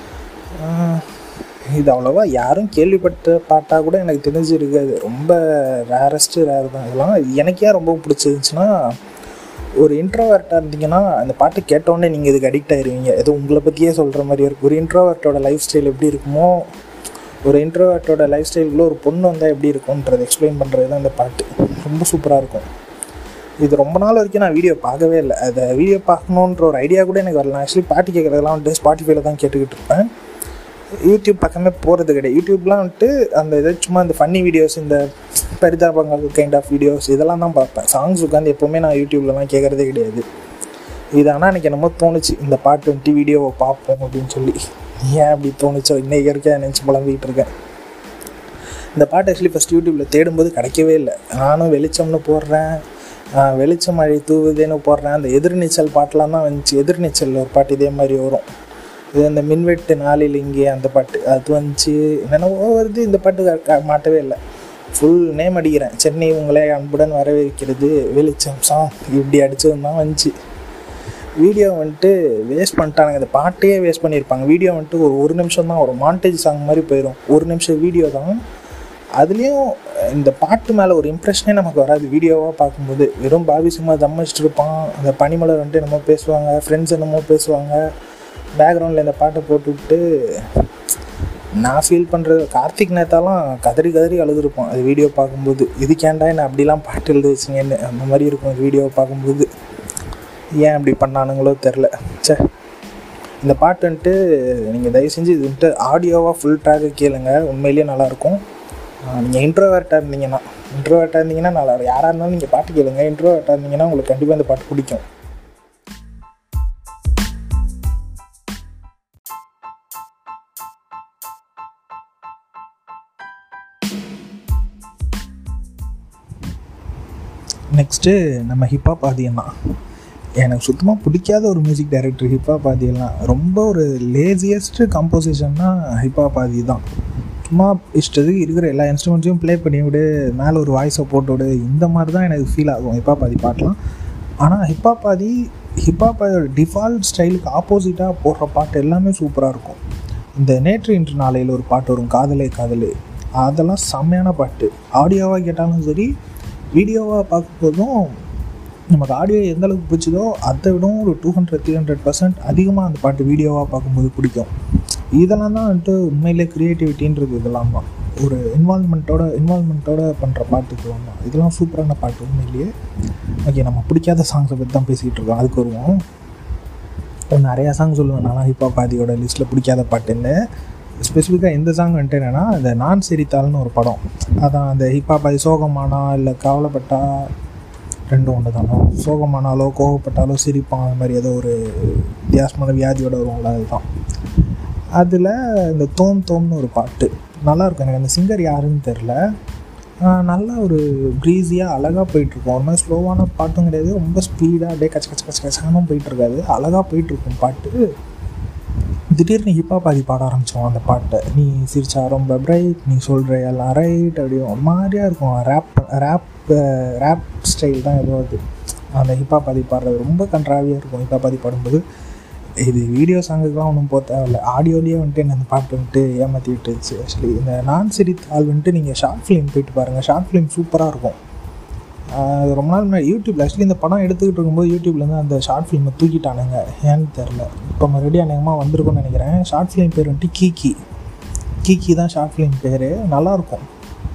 இது அவ்வளோவா யாரும் கேள்விப்பட்ட பாட்டாக கூட எனக்கு தெரிஞ்சிருக்காது ரொம்ப ரேரஸ்ட்டு ரேர் தான் இதெல்லாம் எனக்கே ரொம்ப பிடிச்சிருந்துச்சுன்னா ஒரு இன்ட்ரோவர்ட்டாக இருந்தீங்கன்னா அந்த பாட்டு கேட்டோடனே நீங்கள் இதுக்கு அடிக்ட் ஆயிருவீங்க ஏதோ உங்களை பற்றியே சொல்கிற மாதிரி இருக்கும் ஒரு இன்ட்ரோவர்ட்டோட லைஃப் ஸ்டைல் எப்படி இருக்குமோ ஒரு இன்ட்ரோவர்ட்டோட லைஃப் ஸ்டைலுக்குள்ள ஒரு பொண்ணு வந்தால் எப்படி இருக்கும்ன்றதை எக்ஸ்பிளைன் பண்ணுறது தான் இந்த பாட்டு ரொம்ப சூப்பராக இருக்கும் இது ரொம்ப நாள் வரைக்கும் நான் வீடியோ பார்க்கவே இல்லை அதை வீடியோ பார்க்கணுன்ற ஒரு ஐடியா கூட எனக்கு வரல நான் ஆக்சுவலி பாட்டு கேட்குறதெல்லாம் வந்துட்டு ஸ்பாட்டிஃபைல தான் கேட்டுக்கிட்டு இருப்பேன் யூடியூப் பக்கமே போகிறது கிடையாது யூடியூப்லாம் வந்துட்டு அந்த இதை சும்மா இந்த ஃபன்னி வீடியோஸ் இந்த பரிதாபங்கள் கைண்ட் ஆஃப் வீடியோஸ் இதெல்லாம் தான் பார்ப்பேன் சாங்ஸ் உட்காந்து எப்போவுமே நான் யூடியூப்லலாம் கேட்குறதே கிடையாது இது ஆனால் எனக்கு என்னமோ தோணுச்சு இந்த பாட்டு வந்துட்டு வீடியோவை பார்ப்போம் அப்படின்னு சொல்லி ஏன் அப்படி தோணுச்சோ இன்னைக்கு வரைக்கும் நினச்சி புலம்பிக்கிட்டு இருக்கேன் இந்த பாட்டு ஆக்சுவலி ஃபஸ்ட் யூடியூப்பில் தேடும்போது கிடைக்கவே இல்லை நானும் வெளிச்சம்னு போடுறேன் வெளிச்சம் மழை தூவுதேன்னு போடுறேன் அந்த எதிர்நீச்சல் பாட்டெலாம் தான் வந்துச்சு எதிர்நீச்சல் ஒரு பாட்டு இதே மாதிரி வரும் இது அந்த மின்வெட்டு நாளில் இங்கே அந்த பாட்டு அது வந்துச்சு என்னென்னவோ வருது இந்த பாட்டு மாட்டவே இல்லை ஃபுல் நேம் அடிக்கிறேன் சென்னை உங்களே அன்புடன் வரவேற்கிறது வெளிச்சம் சாங் இப்படி அடித்தது தான் வந்துச்சு வீடியோ வந்துட்டு வேஸ்ட் பண்ணிட்டானுங்க இந்த பாட்டையே வேஸ்ட் பண்ணியிருப்பாங்க வீடியோ வந்துட்டு ஒரு ஒரு நிமிஷம் தான் ஒரு மாண்டேஜ் சாங் மாதிரி போயிடும் ஒரு நிமிஷம் வீடியோ தான் அதுலேயும் இந்த பாட்டு மேலே ஒரு இம்ப்ரெஷனே நமக்கு வராது வீடியோவாக பார்க்கும்போது வெறும் பாபி சும்மா தம்மிச்சிட்டு இருப்பான் அந்த பனிமலர் வந்துட்டு என்னமோ பேசுவாங்க ஃப்ரெண்ட்ஸ் என்னமோ பேசுவாங்க பேக்ரவுண்டில் இந்த பாட்டை போட்டுவிட்டு நான் ஃபீல் பண்ணுறது கார்த்திக் நேத்தாலாம் கதறி கதறி அழுதுருப்போம் அது வீடியோ பார்க்கும்போது இதுக்கேண்டா என்ன அப்படிலாம் பாட்டு எழுதி வச்சிங்கன்னு அந்த மாதிரி இருக்கும் வீடியோவை பார்க்கும்போது ஏன் அப்படி பண்ணானுங்களோ தெரில சே இந்த பாட்டு வந்துட்டு நீங்கள் தயவு செஞ்சு இது வந்துட்டு ஆடியோவாக ஃபுல் ட்ராக்கு கேளுங்க உண்மையிலேயே நல்லாயிருக்கும் நீங்கள் இன்ட்ரோவேர்ட்டாக இருந்தீங்கன்னா இன்ட்ரோவேர்ட்டாக இருந்தீங்கன்னா நல்லா யாராக இருந்தாலும் நீங்கள் பாட்டு கேளுங்க இன்ட்ரோவேர்ட்டாக இருந்தீங்கன்னா உங்களுக்கு கண்டிப்பாக இந்த பாட்டு பிடிக்கும் நெக்ஸ்ட்டு நம்ம ஹிப்ஹாப் ஆதியம்தான் எனக்கு சுத்தமாக பிடிக்காத ஒரு மியூசிக் டைரக்டர் ஹிப்ஹாப் ஆதியெல்லாம் ரொம்ப ஒரு லேசியஸ்ட் கம்போசிஷன்னா ஹிப்ஹாப் ஆதி தான் சும்மா இஷ்டத்துக்கு இருக்கிற எல்லா இன்ஸ்ட்ருமெண்ட்ஸையும் ப்ளே பண்ணி விடு மேலே ஒரு வாய்ஸை போட்டு விடு இந்த மாதிரி தான் எனக்கு ஃபீல் ஆகும் ஹிப்ஹாப் ஆதி பாட்டெலாம் ஆனால் ஹிப்ஹாப் ஆதி ஹிப்ஹாப் ஆதியோட டிஃபால்ட் ஸ்டைலுக்கு ஆப்போசிட்டாக போடுற பாட்டு எல்லாமே சூப்பராக இருக்கும் இந்த நேற்று இன்று நாளையில் ஒரு பாட்டு வரும் காதலே காதலே அதெல்லாம் செம்மையான பாட்டு ஆடியோவாக கேட்டாலும் சரி வீடியோவாக பார்க்கும்போதும் நமக்கு ஆடியோ எந்த அளவுக்கு பிடிச்சதோ அதை விடவும் ஒரு two hundred three hundred percent அதிகமாக அந்த பாட்டு வீடியோவாக பார்க்கும்போது பிடிக்கும் இதெல்லாம் தான் வந்துட்டு உண்மையிலே க்ரியேட்டிவிட்டின்றது இதெல்லாம் தான் ஒரு இன்வால்மெண்ட்டோட இன்வால்மெண்ட்டோட பண்ணுற பாட்டுக்கு தான் இதெல்லாம் சூப்பரான பாட்டு உண்மையிலேயே ஓகே நம்ம பிடிக்காத சாங்ஸை பற்றி தான் பேசிகிட்டு இருக்கோம் அதுக்கு வருவோம் இப்போ நிறையா சாங் சொல்லுவேன் நானும் ஹிப்ஹாப் ஆதியோட லிஸ்ட்டில் பிடிக்காத பாட்டுன்னு ஸ்பெசிஃபிக்காக எந்த சாங் வந்துட்டு என்னென்னா இந்த நான் சிரித்தாள்னு ஒரு படம் அதான் அந்த ஹிப்ஹாப் ஆதி சோகமானா இல்லை கவலைப்பட்டா ரெண்டும் ஒன்று தானோ சோகமானாலோ கோவப்பட்டாலோ சிரிப்பான் அந்த மாதிரி ஏதோ ஒரு வித்தியாசமான வியாதியோட வருவாங்களா அதுதான் அதில் இந்த தோம் தோம்னு ஒரு பாட்டு நல்லாயிருக்கும் எனக்கு அந்த சிங்கர் யாருன்னு தெரில நல்ல ஒரு ப்ரீஸியாக அழகாக போயிட்டுருக்கும் ஒரு மாதிரி ஸ்லோவான பாட்டும் கிடையாது ரொம்ப ஸ்பீடாக அப்படியே கச்ச கச்ச கச்ச கச்சகனும் போயிட்டுருக்காது அழகாக போயிட்டுருக்கும் பாட்டு திடீர்னு ஹிப்ஹாப் ஆதி பாட ஆரம்பித்தோம் அந்த பாட்டை நீ சிரிச்சா ரொம்ப பிரைட் நீ சொல்கிற எல்லாம் ரைட் அப்படி ஒரு மாதிரியாக இருக்கும் ரேப் ரேப் ரேப் ஸ்டைல் தான் ஏதோ அது அந்த ஹிப்ஹாப் ஆதி பாடுறது ரொம்ப கன்றாவியாக இருக்கும் ஹிப்ஹாப் ஆதி பாடும்போது இது வீடியோ சாங்குக்கெலாம் ஒன்றும் போக தேவையில்ல ஆடியோலேயே வந்துட்டு என்ன அந்த பாட்டு வந்துட்டு ஏமாற்றி விட்டுருச்சு ஆக்சுவலி இந்த நான் சிரித்தால் வந்துட்டு நீங்கள் ஷார்ட் ஃபிலிம் போயிட்டு பாருங்கள் ஷார்ட் ஃபிலிம் சூப்பராக இருக்கும் அது ரொம்ப நாள் முன்னாடி யூடியூப்பில் ஆக்சுவலி இந்த படம் எடுத்துக்கிட்டு இருக்கும்போது யூடியூப்லேருந்து அந்த ஷார்ட் ஃபிலிமை தூக்கிட்டானுங்க ஏன்னு தெரில இப்போ மறுபடியும் அநேகமாக வந்திருக்கும்னு நினைக்கிறேன் ஷார்ட் ஃபிலிம் பேர் வந்துட்டு கீக்கி கீக்கி தான் ஷார்ட் ஃபிலிம் பேர் நல்லாயிருக்கும்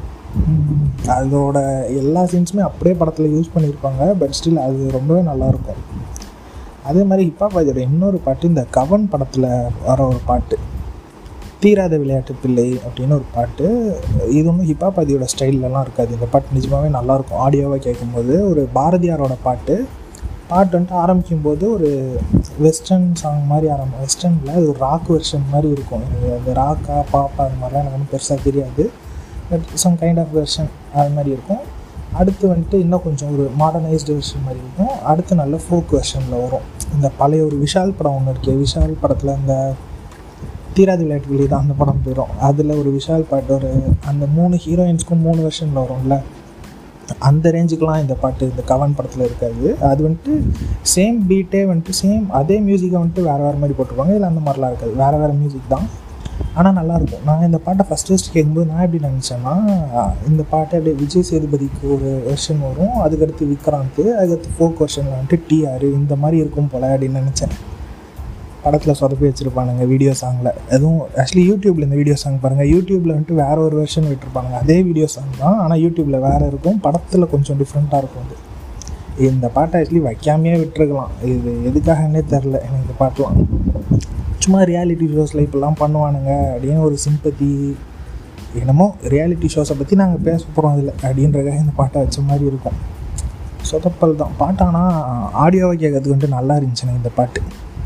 அதோட எல்லா சீன்ஸுமே அப்படியே படத்தில் யூஸ் பண்ணியிருப்பாங்க பட் ஸ்டில் அது ரொம்பவே நல்லாயிருக்கும் அதே மாதிரி ஹிப்ஹாப் ஆதியோட இன்னொரு பாட்டு இந்த கவன் படத்தில் வர ஒரு பாட்டு தீராத விளையாட்டு பிள்ளை அப்படின்னு ஒரு பாட்டு இது ஒன்றும் ஹிப்ஹாப் ஆதியோட ஸ்டைல்லலாம் இருக்காது இந்த பாட்டு நிஜமாகவே நல்லாயிருக்கும் ஆடியோவாக கேட்கும்போது ஒரு பாரதியாரோட பாட்டு பாட்டு வந்துட்டு ஆரம்பிக்கும் போது ஒரு வெஸ்டர்ன் சாங் மாதிரி ஆரம்பம் வெஸ்டர்னில் அது ஒரு ராக் வெர்ஷன் மாதிரி இருக்கும் இது அந்த ராக்கா பாப்பா அது மாதிரிலாம் எனக்கு ஒன்றும் பெருசாக தெரியாது but some kind of version அது மாதிரி இருக்கும் அடுத்து வந்துட்டு இன்னும் கொஞ்சம் ஒரு மாடர்னைஸ்டு வெர்ஷன் மாதிரி இருக்கும் அடுத்து நல்ல ஃபோக் வெர்ஷனில் வரும் இந்த பழைய ஒரு விஷால் படம் ஒன்று இருக்கே விஷால் படத்தில் இந்த தீராதி விளையாட்டு வெளியே தான் அந்த படம் போயிடும் அதில் ஒரு விஷால் பாட்டு ஒரு அந்த மூணு ஹீரோயின்ஸ்க்கும் மூணு வெர்ஷனில் வரும்ல அந்த ரேஞ்சுக்கெலாம் இந்த பாட்டு இந்த கவன் படத்தில் இருக்காது அது வந்துட்டு சேம் பீட்டே வந்துட்டு சேம் அதே மியூசிக்கை வந்துட்டு வேறு வேறு மாதிரி போட்டிருப்பாங்க இதில் அந்த மாதிரிலாம் இருக்காது வேறு வேறு மியூசிக் தான் ஆனால் நல்லாயிருக்கும் நான் இந்த பாட்டை ஃபஸ்ட் ஃபஸ்ட் கேட்கும்போது நான் எப்படி நினச்சேன்னா இந்த பாட்டை அப்படியே விஜய் சேதுபதிக்கு ஒரு வெர்ஷன் வரும் அதுக்கடுத்து விக்ராந்த் அதுக்கடுத்து ஃபோக் வெர்ஷனில் வந்துட்டு டிஆர் இந்த மாதிரி இருக்கும் போல அப்படின்னு நினச்சேன் படத்தில் சொதப்பி வச்சுருப்பானுங்க வீடியோ சாங்கில் எதுவும் ஆக்சுவலி யூடியூப்பில் இந்த வீடியோ சாங் பாருங்கள் யூடியூப்பில் வந்துட்டு வேறு ஒரு வெர்ஷன் விட்டுருப்பாங்க அதே வீடியோ சாங் தான் ஆனால் யூடியூப்பில் வேறு இருக்கும் படத்தில் கொஞ்சம் டிஃப்ரெண்ட்டாக இருக்கும் அது இந்த பாட்டை ஆக்சுவலி வைக்காமையே விட்டுருக்கலாம் இது எதுக்காகன்னே தெரில எனக்கு இந்த பாட்டெலாம் சும்மா ரியாலிட்டி ஷோஸில் இப்படிலாம் பண்ணுவானுங்க அப்படின்னு ஒரு சிம்பத்தி என்னமோ ரியாலிட்டி ஷோஸை பற்றி நாங்கள் பேச போகிறோம் அதில் அப்படின்றக்காக இந்த பாட்டை வச்ச மாதிரி இருக்கும் சொதப்பல் தான் பாட்டு ஆனால் ஆடியோவை கேட்கறதுக்கு வந்துட்டு நல்லா இருந்துச்சு எனக்கு இந்த பாட்டு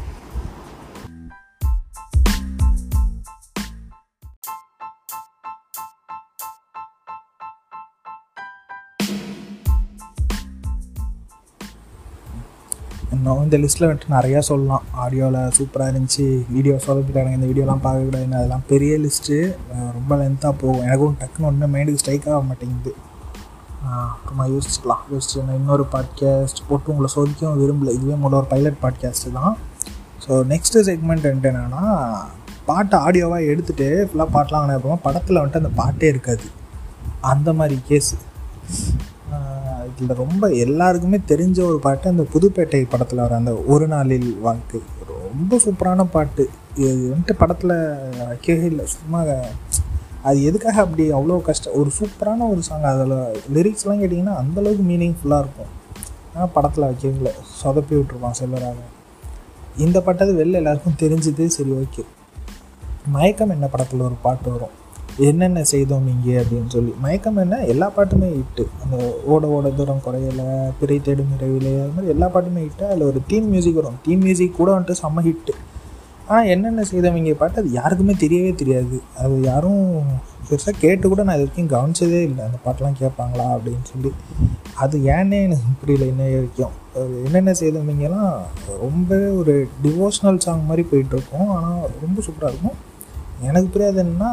இன்னும் இந்த லிஸ்ட்டில் வந்துட்டு நிறையா சொல்லலாம் ஆடியோவில் சூப்பராக இருந்துச்சு வீடியோ சொதப்பிட்டாங்க இந்த வீடியோலாம் பார்க்கக்கூடாதுன்னு அதெல்லாம் பெரிய லிஸ்ட்டு ரொம்ப லென்த்தாக போகும் எனக்கும் டக்குன்னு ஒன்று மைண்டுக்கு ஸ்ட்ரைக் ஆக மாட்டேங்குது அப்புறமா யோசிச்சுக்கலாம் யோசிச்சு நான் இன்னொரு பாட்காஸ்ட் போட்டு உங்களை சோதிக்கவும் விரும்பல இதுவே முதல்ல ஒரு பைலட் பாட்காஸ்ட்டு தான் ஸோ நெக்ஸ்ட்டு செக்மெண்ட் வந்துட்டு என்னென்னா பாட்டை ஆடியோவாக எடுத்துகிட்டு ஃபுல்லாக பாட்டெலாம் வாங்கின அப்புறமா படத்தில் வந்துட்டு அந்த பாட்டே இருக்காது அந்த மாதிரி கேஸு இதில் ரொம்ப எல்லாருக்குமே தெரிஞ்ச ஒரு பாட்டு அந்த புதுப்பேட்டை படத்தில் வர அந்த ஒரு நாளில் வாழ்க்கை ரொம்ப சூப்பரான பாட்டு இது வந்துட்டு படத்தில் வைக்கவே இல்லை சும்மா அது எதுக்காக அப்படி அவ்வளோ கஷ்டம் ஒரு சூப்பரான ஒரு சாங் அதில் லிரிக்ஸ்லாம் கேட்டிங்கன்னா அந்தளவுக்கு மீனிங்ஃபுல்லாக இருக்கும் ஆனால் படத்தில் வைக்கவே இல்லை சொதப்பி விட்ருப்பான் செல்வராக இந்த பாட்டது வெளில எல்லாருக்கும் தெரிஞ்சுது சரி ஓகே மயக்கம் என்ன படத்தில் ஒரு பாட்டு வரும் என்னென்ன செய்தோம் இங்கே அப்படின்னு சொல்லி மயக்கம் என்ன எல்லா பாட்டுமே ஹிட்டு அந்த ஓட ஓட தூரம் குறையலை பிறை தேடும் இரவிலே அது மாதிரி எல்லா பாட்டுமே ஹிட்டு அதில் ஒரு தீம் மியூசிக் வரும் தீம் மியூசிக் கூட வந்துட்டு செம்ம ஹிட்டு ஆனால் என்னென்ன செய்தவங்க பாட்டு அது யாருக்குமே தெரியவே தெரியாது அது யாரும் பெருசாக கேட்டு கூட நான் இது வரைக்கும் கவனிச்சதே இல்லை அந்த பாட்டெலாம் கேட்பாங்களா அப்படின்னு சொல்லி அது ஏன்னே எனக்கு புரியல இன்ன வரைக்கும் அது என்னென்ன செய்தவங்கலாம் ரொம்ப ஒரு டிவோஷ்னல் சாங் மாதிரி போயிட்டுருக்கும் ஆனால் ரொம்ப சூப்பராக இருக்கும் எனக்கு புரியாது என்னன்னா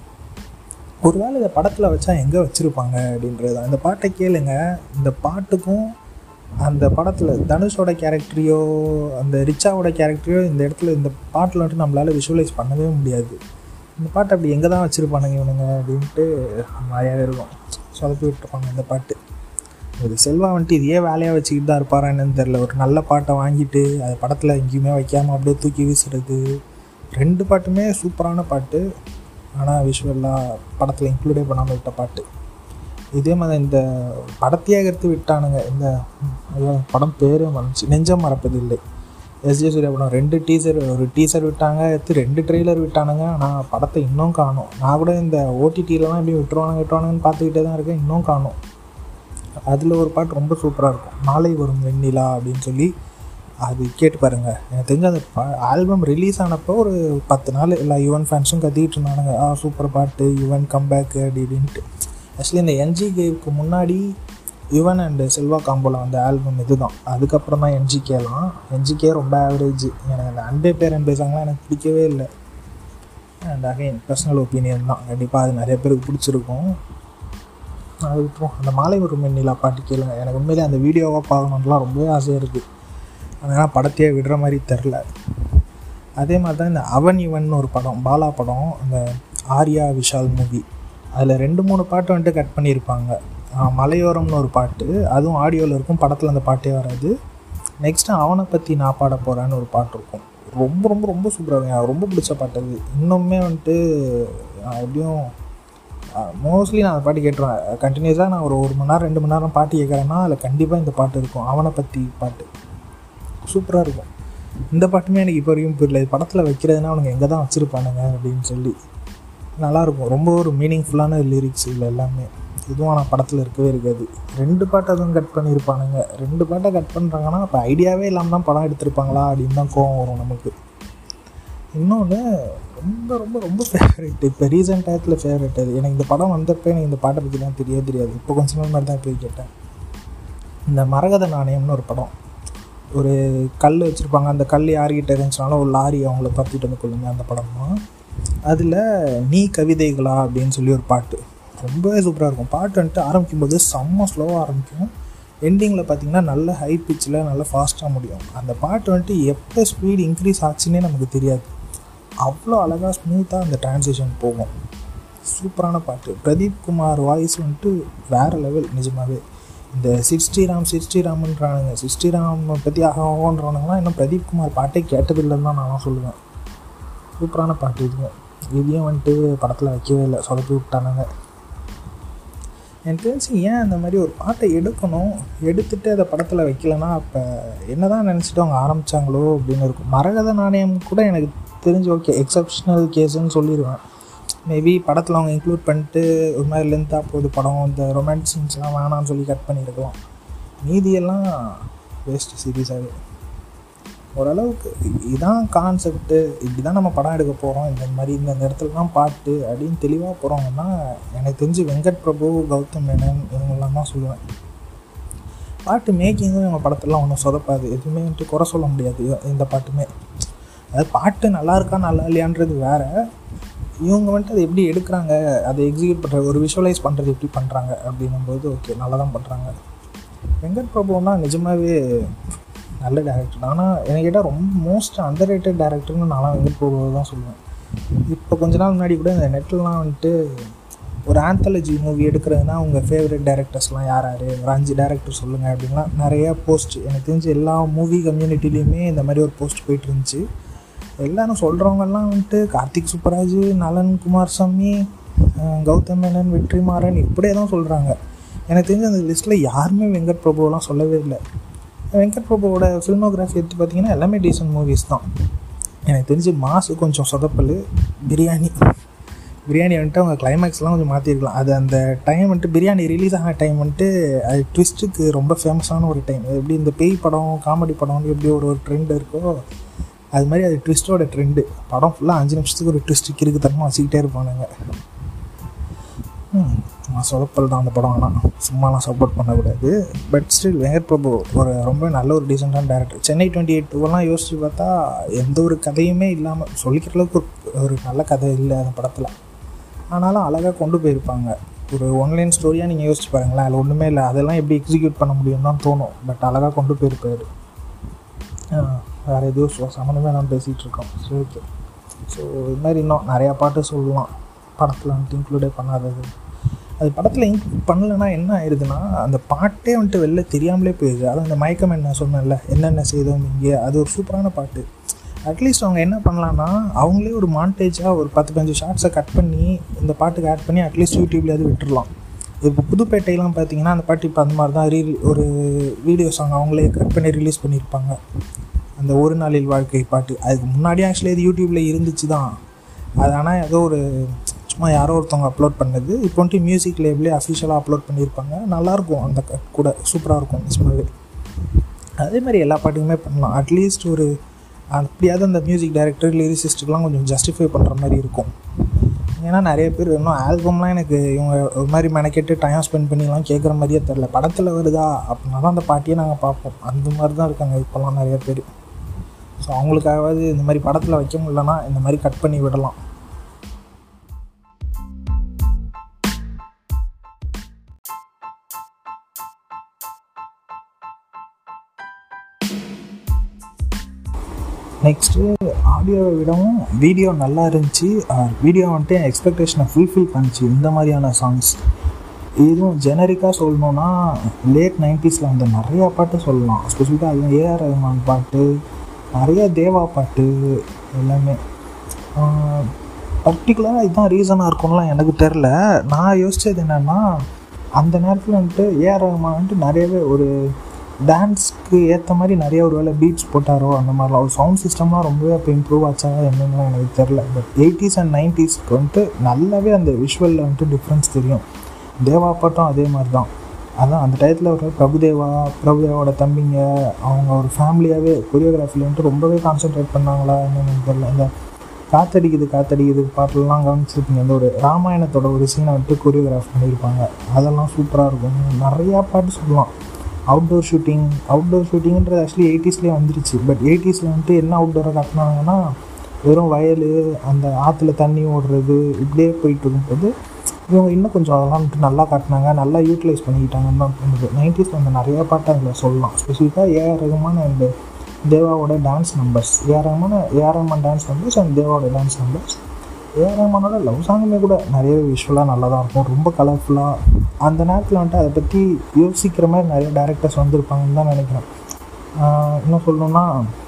ஒருவேளை இந்த படத்தில் வச்சா எங்கே வச்சுருப்பாங்க அப்படின்றது தான் இந்த பாட்டை கேளுங்க இந்த பாட்டுக்கும் அந்த படத்தில் தனுஷோட கேரக்டரையோ அந்த ரிச்சாவோட கேரக்டரையோ இந்த இடத்துல இந்த பாட்டில் வந்துட்டு நம்மளால் விஷுவலைஸ் பண்ணவே முடியாது இந்த பாட்டு அப்படி எங்கே தான் வச்சுருப்பானுங்க இவனுங்க அப்படின்ட்டு மாதிரியாகவே இருக்கும் சொதப்பி விட்டுருப்பாங்க இந்த பாட்டு ஒரு செல்வா வந்துட்டு இதே வேலையாக வச்சுக்கிட்டு தான் இருப்பாரா என்னன்னு தெரில ஒரு நல்ல பாட்டை வாங்கிட்டு அது படத்தில் எங்கேயுமே வைக்காமல் அப்படியே தூக்கி வீசுறது ரெண்டு பாட்டுமே சூப்பரான பாட்டு ஆனால் விஷுவலாக படத்தில் இன்க்ளூடே பண்ணாமல் விட்ட பாட்டு இதே மாதிரி இந்த படத்தையே எடுத்து விட்டானுங்க இந்த ஐயோ, படம் பேரே வந்துச்சு நெஞ்சம் மறப்பதில்லை எஸ்ஜே சூர்யா படம் ரெண்டு டீசர் ஒரு டீசர் விட்டாங்க எடுத்து ரெண்டு ட்ரெய்லர் விட்டானுங்க ஆனால் படத்தை இன்னும் காணும் நான் கூட இந்த ஓடிடிலலாம் எப்படி விட்டுருவானுங்க விட்டுருவானுங்கன்னு பார்த்துக்கிட்டே தான் இருக்கேன் இன்னும் காணும் அதில் ஒரு பாட்டு ரொம்ப சூப்பராக இருக்கும் நாளை வரும் வெண்ணிலா அப்படின்னு சொல்லி அது கேட்டு பாருங்கள் எனக்கு தெரிஞ்ச அந்த ஆல்பம் ரிலீஸ் ஆனப்போ ஒரு பத்து நாள் எல்லா யுவன் ஃபேன்ஸும் கத்திக்கிட்டு இருந்தானுங்க ஆ சூப்பர் பாட்டு யுவன் கம்பேக்கு அப்படி இப்படின்ட்டு ஆக்சுவலி இந்த என்ஜிகேவுக்கு முன்னாடி யுவன் அண்ட் செல்வா காம்போவில் வந்த ஆல்பம் இதுதான் அதுக்கப்புறம் தான் என்ஜிகேலாம் என்ஜிகே ரொம்ப ஆவரேஜ் எனக்கு அந்த அன்பே பேரன் பேசாங்கலாம் எனக்கு பிடிக்கவே இல்லை அண்ட் அகைன் பர்சனல் ஒப்பீனியன் தான் கண்டிப்பாக அது நிறைய பேருக்கு பிடிச்சிருக்கும் அது விட்டுரும் அந்த மாலை ஒரு மென்னிலா பாட்டு கேளுங்க எனக்கு உண்மையிலே அந்த வீடியோவாக பார்க்கணுன்லாம் ரொம்பவே ஆசையாக இருக்குது அதனால் படத்தையே விடுற மாதிரி தெரில அதே மாதிரி தான் இந்த அவன் இவன் ஒரு படம் பாலா படம் அந்த ஆர்யா விஷால் மூவி அதில் ரெண்டு மூணு பாட்டு வந்துட்டு கட் பண்ணியிருப்பாங்க ஆஹ் மலையோரம்னு ஒரு பாட்டு அதுவும் ஆடியோவில் இருக்கும் படத்தில் அந்த பாட்டே வராது நெக்ஸ்ட்டு அவனை பற்றி நான் பாட போகிறேன்னு ஒரு பாட்டு இருக்கும் ரொம்ப ரொம்ப ரொம்ப சூப்பராக இருக்கும் எனக்கு ரொம்ப பிடிச்ச பாட்டு அது இன்னுமே வந்துட்டு ஆஹ் எப்படியும் மோஸ்ட்லி நான் அந்த பாட்டு கேட்டுருவேன் கண்டினியூஸாக நான் ஒரு ஒரு மணி நேரம் ரெண்டு மணி நேரம் பாட்டு கேட்குறேன்னா அதில் கண்டிப்பாக இந்த பாட்டு இருக்கும் அவனை பற்றி பாட்டு சூப்பராக இருக்கும் இந்த பாட்டுமே எனக்கு இப்போ வரைக்கும் புரியல இது படத்தில் வைக்கிறதுனா அவனுங்க எங்கே தான் வச்சுருப்பானுங்க அப்படின்னு சொல்லி நல்லாயிருக்கும் ரொம்ப ஒரு மீனிங்ஃபுல்லான லிரிக்ஸ் இதில் எல்லாமே இதுவும் ஆனால் படத்தில் இருக்கவே இருக்காது ரெண்டு பாட்டு அதுவும் கட் பண்ணியிருப்பானுங்க ரெண்டு பாட்டை கட் பண்ணுறாங்கன்னா அப்போ ஐடியாவே இல்லாமல் தான் படம் எடுத்திருப்பாங்களா அப்படின்னு தான் கோவம் வரும் நமக்கு இன்னொன்று ரொம்ப ரொம்ப ரொம்ப ஃபேவரெட் இப்போ ரீசெண்ட் டயத்தில் ஃபேவரெட் அது எனக்கு இந்த படம் வந்தப்போ எனக்கு இந்த பாட்டை பற்றி தான் தெரியவே தெரியாது இப்போ கொஞ்ச நாள் மாதிரி தான் போய் கேட்டேன் இந்த மரகத நாணயம்னு ஒரு படம் ஒரு கல் வச்சுருப்பாங்க அந்த கல் யார்கிட்ட இருந்துச்சுனாலும் ஒரு லாரி அவங்கள துரத்திட்டு வந்து கொள்ளுங்க அந்த படம் தான் அதில் நீ கவிதைகளா அப்படின்னு சொல்லி ஒரு பாட்டு ரொம்பவே சூப்பராக இருக்கும் பாட்டு வந்துட்டு ஆரம்பிக்கும் போது செம்ம ஸ்லோவாக ஆரம்பிக்கும் எண்டிங்கில் பார்த்தீங்கன்னா நல்ல ஹை பிச்சில் நல்ல ஃபாஸ்ட்டாக முடியும் அந்த பாட்டு வந்துட்டு எப்போ ஸ்பீடு இன்க்ரீஸ் ஆச்சுன்னே நமக்கு தெரியாது அவ்வளோ அழகாக ஸ்மூத்தாக அந்த டிரான்சிஷன் போகும் சூப்பரான பாட்டு பிரதீப் குமார் வாய்ஸ் வந்துட்டு வேறு லெவல் நிஜமாவே இந்த சிக்ஸ்டி ராம் சிக்ஸ்டி ராம்ன்றானுங்க சிக்ஸ்டி ராம் பற்றி ஆகன்றவனுங்களாம் இன்னும் பிரதீப் குமார் பாட்டே கேட்டதில்லைன்னு தான் நான் சொல்லுவேன் சூப்பரான பாட்டு இதுவும் இதையும் வந்துட்டு படத்தில் வைக்கவே இல்லை சொதப்பி விட்டானுங்க எனக்கு தெரிஞ்சு ஏன் அந்த மாதிரி ஒரு பாட்டை எடுக்கணும் எடுத்துட்டு அதை படத்தில் வைக்கலன்னா அப்போ என்ன தான் நினச்சிட்டு அவங்க ஆரம்பித்தாங்களோ அப்படின்னு இருக்கும் மரகத நாணயம் கூட எனக்கு தெரிஞ்சு ஓகே எக்ஸப்ஷனல் கேஸுன்னு சொல்லிடுவேன் மேபி படத்தில் அவங்க இன்க்ளூட் பண்ணிட்டு ஒரு மாதிரி லென்த்தாக போகுது படம் இந்த ரொமான்ஸ் சீன்ஸ்லாம் வேணாம்னு சொல்லி கட் பண்ணியிருக்கலாம் மீதியெல்லாம் வேஸ்ட் சீரியஸாகவே ஓரளவுக்கு இதான் கான்செப்ட்டு இப்படி தான் நம்ம படம் எடுக்க போகிறோம் இந்த மாதிரி இந்த இந்த இடத்துல தான் பாட்டு அப்படின்னு தெளிவாக போகிறோங்கன்னா எனக்கு தெரிஞ்சு வெங்கட் பிரபு கௌதம் மேனன் இவங்கெல்லாம் தான் சொல்லுவேன் பாட்டு மேக்கிங்கும் இவங்க படத்துலலாம் ஒன்றும் சொதப்பாது எதுவுமே வந்துட்டு குறை சொல்ல முடியாது இந்த பாட்டுமே அதாவது பாட்டு நல்லா இருக்கா நல்லா இல்லையான்றது வேற இவங்க வந்துட்டு அதை எப்படி எடுக்கிறாங்க அதை எக்ஸிக்யூட் பண்ணுற ஒரு விஷுவலைஸ் பண்ணுறது எப்படி பண்ணுறாங்க அப்படின்னும்போது ஓகே நல்லா தான் பண்ணுறாங்க வெங்கட் பிரபுன்னா நிஜமாகவே நல்ல டேரக்டர் ஆனால் எனக்கு கேட்டால் ரொம்ப மோஸ்ட் அண்டர் ரேட்டட் டேரக்டர்னு நான்லாம் வெங்கட் பிரபு தான் சொல்லுவேன் இப்போ கொஞ்ச நாள் முன்னாடி கூட இந்த நெட்லலாம் வந்துட்டு ஒரு ஆந்தாலஜி மூவி எடுக்கிறதுனா உங்கள் ஃபேவரட் டேரக்டர்ஸ்லாம் யார் யார் ஒரு அஞ்சு டேரக்டர் சொல்லுங்கள் அப்படின்லாம் நிறையா போஸ்ட் எனக்கு தெரிஞ்சு எல்லா மூவி கம்யூனிட்டிலையுமே இந்த மாதிரி ஒரு போஸ்ட் போயிட்டு இருந்துச்சு எல்லாரும் சொல்கிறவங்கெல்லாம் வந்துட்டு கார்த்திக் சுப்பராஜ் நலன் குமாரசாமி அஹ் கௌதம் மேனன் வெற்றிமாறன் இப்படியே தான் சொல்கிறாங்க எனக்கு தெரிஞ்ச அந்த லிஸ்ட்டில் யாருமே வெங்கட் பிரபுவெலாம் சொல்லவே இல்லை வெங்கட் பிரபுவோட ஃபில்மோகிராஃபி எடுத்து பார்த்தீங்கன்னா எல்லாமே டீசன்ட் மூவிஸ் தான் எனக்கு தெரிஞ்சு மாசு கொஞ்சம் சொதப்பல் பிரியாணி பிரியாணி வந்துட்டு அவங்க கிளைமேக்ஸ்லாம் கொஞ்சம் மாற்றிருக்கலாம் அது அந்த டைம் வந்துட்டு பிரியாணி ரிலீஸ் ஆன டைம் வந்துட்டு அது ட்விஸ்ட்டுக்கு ரொம்ப ஃபேமஸான ஒரு டைம் எப்படி இந்த பேய் படம் காமெடி படம் எப்படி ஒரு ஒரு ட்ரெண்ட் இருக்கோ அது மாதிரி அது ட்விஸ்ட்டோட ட்ரெண்டு படம் ஃபுல்லாக அஞ்சு நிமிஷத்துக்கு ஒரு ட்விஸ்ட் கிறுக்கு தரமாக வச்சுக்கிட்டே இருப்பானுங்க ம், நான் சொதப்பல் தான் அந்த படம் ஆனால் சும்மாலாம் சப்போர்ட் பண்ணக்கூடாது பட் ஸ்டில் வெங்கட் பிரபு ஒரு ரொம்ப நல்ல ஒரு டீசெண்டான டேரக்டர் சென்னை டுவெண்ட்டி எயிட் டூவெல்லாம் யோசிச்சு பார்த்தா எந்த ஒரு கதையுமே இல்லாமல் சொல்லிக்கிற அளவுக்கு ஒரு- ஒரு நல்ல கதை இல்லை அந்த படத்தில் ஆனாலும் அழகாக கொண்டு போயிருப்பாங்க ஒரு ஒன்லைன் ஸ்டோரியாக நீங்கள் யோசிச்சு பாருங்களேன் அதில் ஒன்றுமே இல்லை அதெல்லாம் எப்படி எக்ஸிக்யூட் பண்ண முடியும் தான் தோணும் பட் அழகாக கொண்டு போயிருப்பாரு வேறு எதுவும் சொ- சம்மந்தமே நான் பேசிகிட்டு இருக்கோம் சரி ஓகே ஸோ இது மாதிரி இன்னும் நிறையா பாட்டு சொல்லலாம் படத்தில் வந்துட்டு இன்க்ளூடே பண்ணாதது அது படத்தில் இன்க்ளூட் பண்ணலைன்னா என்ன ஆயிடுதுன்னா அந்த பாட்டே வந்துட்டு வெளில தெரியாமலே போயிடுது அது அந்த மயக்கம் என்ன சொன்னேன்ல என்னென்ன செய்தோம் இங்கே அது ஒரு சூப்பரான பாட்டு அட்லீஸ்ட் அவங்க என்ன பண்ணலான்னா அவங்களே ஒரு மாண்டேஜாக ஒரு பத்து பதினஞ்சு ஷார்ட்ஸை கட் பண்ணி இந்த பாட்டுக்கு ஆட் பண்ணி அட்லீஸ்ட் யூடியூப்லேயாவது விட்டுறலாம் இப்போ புதுப்பேட்டையெல்லாம் பார்த்தீங்கன்னா அந்த பாட்டு இப்போ அந்த மாதிரி தான் ரீ ஒரு வீடியோ சாங் அவங்களே கட் பண்ணி ரிலீஸ் பண்ணியிருப்பாங்க அந்த ஒரு நாளில் வாழ்க்கை பாட்டு அதுக்கு முன்னாடியே ஆக்சுவலி அது யூடியூப்பில் இருந்துச்சு தான் அது ஆனால் ஏதோ ஒரு சும்மா யாரோ ஒருத்தவங்க அப்லோட் பண்ணது இப்போ வந்துட்டு மியூசிக் லேபிளே அஃபிஷியலாக அப்லோட் பண்ணியிருப்பாங்க நல்லாயிருக்கும் அந்த க- கூட சூப்பராக இருக்கும் நிஜமாவே அதே மாதிரி எல்லா பாட்டுக்குமே பண்ணலாம் அட்லீஸ்ட் ஒரு அப்படியாவது அந்த மியூசிக் டைரக்டர் லிரிசிஸ்ட்டுக்கெலாம் கொஞ்சம் ஜஸ்டிஃபை பண்ணுற மாதிரி இருக்கும் ஏன்னா நிறைய பேர் இன்னும் ஆல்பம்லாம் எனக்கு இவங்க ஒரு மாதிரி மெனக்கெட்டு டைம் ஸ்பெண்ட் பண்ணிலாம் கேட்குற மாதிரியே தெரில படத்தில் வருதா அப்படின்னா தான் அந்த பாட்டியை நாங்கள் பார்ப்போம் அந்த மாதிரி தான் இருக்காங்க இப்போல்லாம் நிறைய பேர் ஸோ அவங்களுக்காகவாது இந்த மாதிரி படத்தில் வைக்க முடியலன்னா இந்த மாதிரி கட் பண்ணி விடலாம் நெக்ஸ்ட்டு ஆடியோவை விடவும் வீடியோ நல்லா இருந்துச்சு வீடியோ வந்துட்டு என் எக்ஸ்பெக்டேஷனை ஃபுல்ஃபில் பண்ணுச்சு இந்த மாதிரியான சாங்ஸ் இதுவும் ஜெனரிக்காக சொல்லணுன்னா லேட் நைன்டிஸில் வந்த நிறையா பாட்டு சொல்லலாம் ஸ்பெசிஃபிக்காக அதுவும் ஏஆர் ரஹ்மான் பாட்டு நிறைய தேவா பாட்டு எல்லாமே பர்டிகுலராக இதுதான் ரீசனாக இருக்கும்லாம் எனக்கு தெரில நான் யோசித்தது என்னென்னா அந்த நேரத்தில் வந்துட்டு ஏஆர் ரஹ்மான் வந்துட்டு நிறையவே ஒரு டான்ஸ்க்கு ஏற்ற மாதிரி நிறைய ஒரு வேளை பீட்ஸ் போட்டாரோ அந்த மாதிரிலாம் ஒரு சவுண்ட் சிஸ்டம்லாம் ரொம்பவே அப்போ இம்ப்ரூவ் ஆச்சா என்னென்னலாம் எனக்கு தெரில பட் எயிட்டிஸ் அண்ட் நைன்டிஸ்க்கு வந்துட்டு நல்லாவே அந்த விஷுவலில் வந்துட்டு டிஃப்ரென்ஸ் தெரியும் தேவா பாட்டும் அதே மாதிரி தான் அதான் அந்த டயத்தில் ஒரு பிரபுதேவா பிரபுதேவாவோட தம்பிங்க அவங்க ஒரு ஃபேமிலியாகவே கொரியோகிராஃபியில் வந்துட்டு ரொம்பவே கான்சென்ட்ரேட் பண்ணாங்களா என்னன்னு தெரியல இந்த காத்தடிக்குது காத்தடிக்குது பாட்டெல்லாம் கவனிச்சிருப்பீங்க அந்த ஒரு ராமாயணத்தோட ஒரு சீனை வந்துட்டு கொரியோகிராஃப் பண்ணியிருப்பாங்க அதெல்லாம் சூப்பராக இருக்கும் நிறையா பாட்டு சொல்லலாம் அவுட்டோர் ஷூட்டிங் அவுட்டோர் ஷூட்டிங்கிறது ஆக்சுவலி எயிட்டிஸ்லேயே வந்துருச்சு பட் எயிட்டிஸில் வந்துட்டு என்ன அவுட்டோரை காட்டினாங்கன்னா வெறும் வயல் அந்த ஆற்றுல தண்ணி ஓடுறது இப்படியே போயிட்டு இருக்கும்போது இவங்க இன்னும் கொஞ்சம் அதெல்லாம் வந்துட்டு நல்லா காட்டினாங்க நல்லா யூட்டிலைஸ் பண்ணிக்கிட்டாங்கன்னு தான் தோணுது நைன்டிஸில் வந்து நிறையா பாட்டு அதில் சொல்லலாம் ஸ்பெசிஃபிக்காக ஏஆர் ரகுமான் அண்ட் தேவாவோட dance numbers AR Rahman AR Rahman dance numbers and தேவாவோட டான்ஸ் நம்பர்ஸ் ஏஆர் ரகுமானோட லவ் சாங்குமே கூட நிறைய விஷுவலாக நல்லா தான் இருக்கும் ரொம்ப கலர்ஃபுல்லாக அந்த நேரத்தில் வந்துட்டு அதை பற்றி யோசிக்கிற மாதிரி நிறைய டேரக்டர்ஸ் வந்திருப்பாங்கன்னு தான் நினைக்கிறேன் ஆஹ் இன்னும் சொல்லணும்னா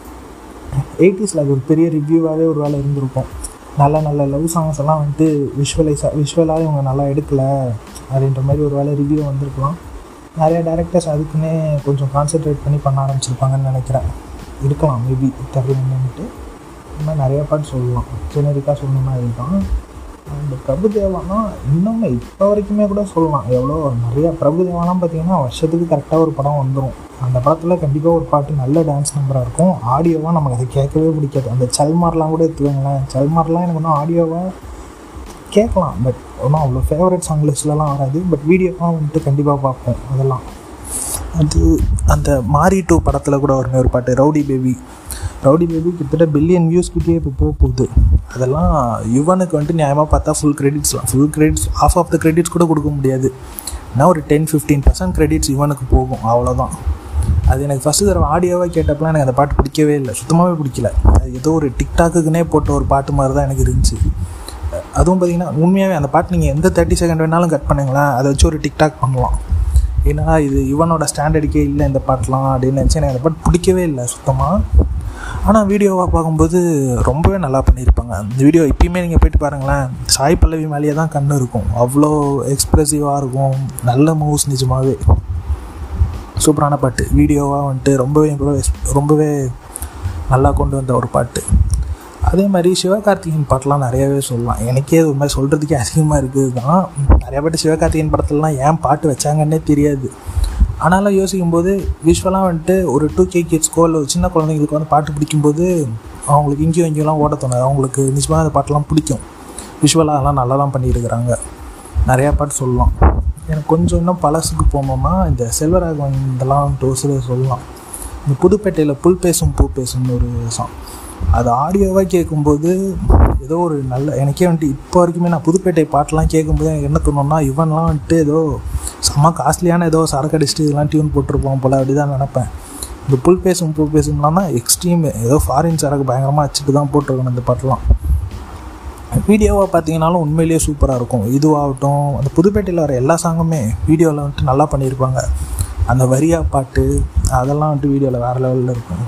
எயிட்டிஸில் அது ஒரு பெரிய ரிவ்யூவாகவே ஒரு வேலை இருந்திருக்கும் நல்ல நல்ல லவ் சாங்ஸ் எல்லாம் வந்துட்டு விஷுவலைஸாக விஷுவலாக இவங்க நல்லா எடுக்கலை அப்படின்ற மாதிரி ஒரு வேலை ரிவ்யூ வந்திருக்கலாம் நிறைய டேரக்டர்ஸ் அதுக்குன்னே கொஞ்சம் கான்சென்ட்ரேட் பண்ணி பண்ண ஆரம்பிச்சிருப்பாங்கன்னு நினைக்கிறேன் இருக்கலாம் மேபி தெரியும்னுட்டு இந்த மாதிரி நிறைய பாட்டு சொல்லலாம் ஜெனரிக்காக சொல்லணும்னா இதுதான் அண்ட் பிரபுதேவானா இன்னுமே இப்போ வரைக்குமே கூட சொல்லலாம் எவ்வளோ நிறையா பிரபுதேவாலாம் பார்த்தீங்கன்னா வருஷத்துக்கு கரெக்டாக ஒரு படம் வந்துடும் அந்த படத்தில் கண்டிப்பாக ஒரு பாட்டு நல்ல டான்ஸ் நம்பராக இருக்கும் ஆடியோவாக நமக்கு அதை கேட்கவே பிடிக்காது அந்த சல்மார்லாம் கூட எடுத்துக்கோங்களேன் சல்மார்லாம் எனக்கு இன்னும் ஆடியோவாக கேட்கலாம் பட் ஒன்றும் அவ்வளோ ஃபேவரட் சாங் லிஸ்ட்லலாம் வராது பட் வீடியோவாக வந்துட்டு கண்டிப்பாக பார்ப்போம் அதெல்லாம் அது அந்த மாரி டூ படத்தில் கூட ஒரு ஒரு பாட்டு ரவுடி பேபி ரவுடி பேபி கிட்டத்தட்ட பில்லியன் வியூஸ் கிட்டே இப்போ போக போகுது அதெல்லாம் யுவனுக்கு வந்துட்டு நியாயமாக பார்த்தா ஃபுல் கிரெடிட்ஸ்லாம் full credits of of the credits கூட கொடுக்க முடியாது ஏன்னா ஒரு டென் ஃபிஃப்டீன் பர்சன்ட் கிரெடிட்ஸ் இவனுக்கு போகும் அவ்வளோதான் அது எனக்கு ஃபஸ்ட்டு தடவை ஆடியோவாக கேட்டப்பலாம் எனக்கு அந்த பாட்டு பிடிக்கவே இல்லை சுத்தமாகவே பிடிக்கல அது ஏதோ ஒரு டிக்டாக்குக்குனே போட்ட ஒரு பாட்டு மாதிரி தான் எனக்கு இருந்துச்சு அதுவும் பார்த்தீங்கன்னா உண்மையாகவே அந்த பாட்டு நீங்கள் எந்த தேர்ட்டி செகண்ட் வேணாலும் கட் பண்ணுங்களேன் அதை வச்சு ஒரு டிக்டாக் பண்ணலாம் ஏன்னா இது இவனோட ஸ்டாண்டர்டுக்கே இல்லை இந்த பாட்டெலாம் அப்படின்னு நினச்சி எனக்கு அந்த பாட்டு பிடிக்கவே இல்லை சுத்தமாக ஆனால் வீடியோவாக பார்க்கும்போது ரொம்பவே நல்லா பண்ணியிருப்பாங்க அந்த வீடியோ இப்பயுமே நீங்கள் போயிட்டு பாருங்களேன் சாய் பல்லவி மேலேயே தான் கண்ணு இருக்கும் அவ்வளோ எக்ஸ்ப்ரெசிவாக இருக்கும் நல்ல மூவ்ஸ் நிஜமாகவே சூப்பரான பாட்டு வீடியோவாக வந்துட்டு ரொம்பவே ரொம்பவே நல்லா கொண்டு வந்த ஒரு பாட்டு அதே மாதிரி சிவகார்த்திகேயன் பாட்டெலாம் நிறையவே சொல்லலாம் எனக்கே ஒரு மாதிரி சொல்கிறதுக்கே அதிகமாக இருக்குது தான் நிறையா பாட்டு சிவகார்த்திகேயன் படத்துலலாம் ஏன் பாட்டு வச்சாங்கன்னே தெரியாது ஆனாலும் யோசிக்கும்போது விஷுவலாக வந்துட்டு ஒரு டூ கே கிட்ஸ்க்கோ இல்லை ஒரு சின்ன குழந்தைங்களுக்கு வந்து பாட்டு பிடிக்கும்போது அவங்களுக்கு இங்கேயும் இங்கேயும்லாம் ஓட தோணாது அவங்களுக்கு நிஜமாக அந்த பாட்டெல்லாம் பிடிக்கும் விஷுவலாக அதெல்லாம் நல்லா தான் பண்ணியிருக்கிறாங்க நிறையா பாட்டு சொல்லலாம் எனக்கு கொஞ்சம் இன்னும் பழசுக்கு போனோம்னா இந்த செல்வராகவன் இதெல்லாம் ஒரு சிலர் சொல்லலாம் இந்த புதுப்பேட்டையில் புல் பேசும் பூ பேசும்னு ஒரு சாங் அது ஆடியோவாக கேட்கும்போது ஏதோ ஒரு நல்ல எனக்கே வந்துட்டு இப்போ வரைக்குமே நான் புதுப்பேட்டை பாட்டெலாம் கேட்கும்போது எனக்கு என்ன தோணும்னா இவன்லாம் வந்துட்டு ஏதோ செம்ம காஸ்ட்லியான ஏதோ சரக்கு அடிச்சுட்டு இதெல்லாம் டியூன் போட்டிருப்போம் போல் அப்படி தான் நினப்பேன் இந்த புல் பேசும் பூ பேசும்லாம் தான் எக்ஸ்ட்ரீம் ஏதோ ஃபாரின் சரக்கு பயங்கரமாக வச்சுட்டு தான் போட்டிருக்கணும் இந்த பாட்டெலாம் வீடியோவாக பார்த்தீங்கனாலும் உண்மையிலேயே சூப்பராக இருக்கும் இதுவாகட்டும் அந்த புதுப்பேட்டையில் வர எல்லா சாங்குமே வீடியோவில் வந்துட்டு நல்லா பண்ணியிருப்பாங்க அந்த வரியா பாட்டு அதெல்லாம் வந்துட்டு வீடியோவில் வேறு லெவலில் இருக்கும்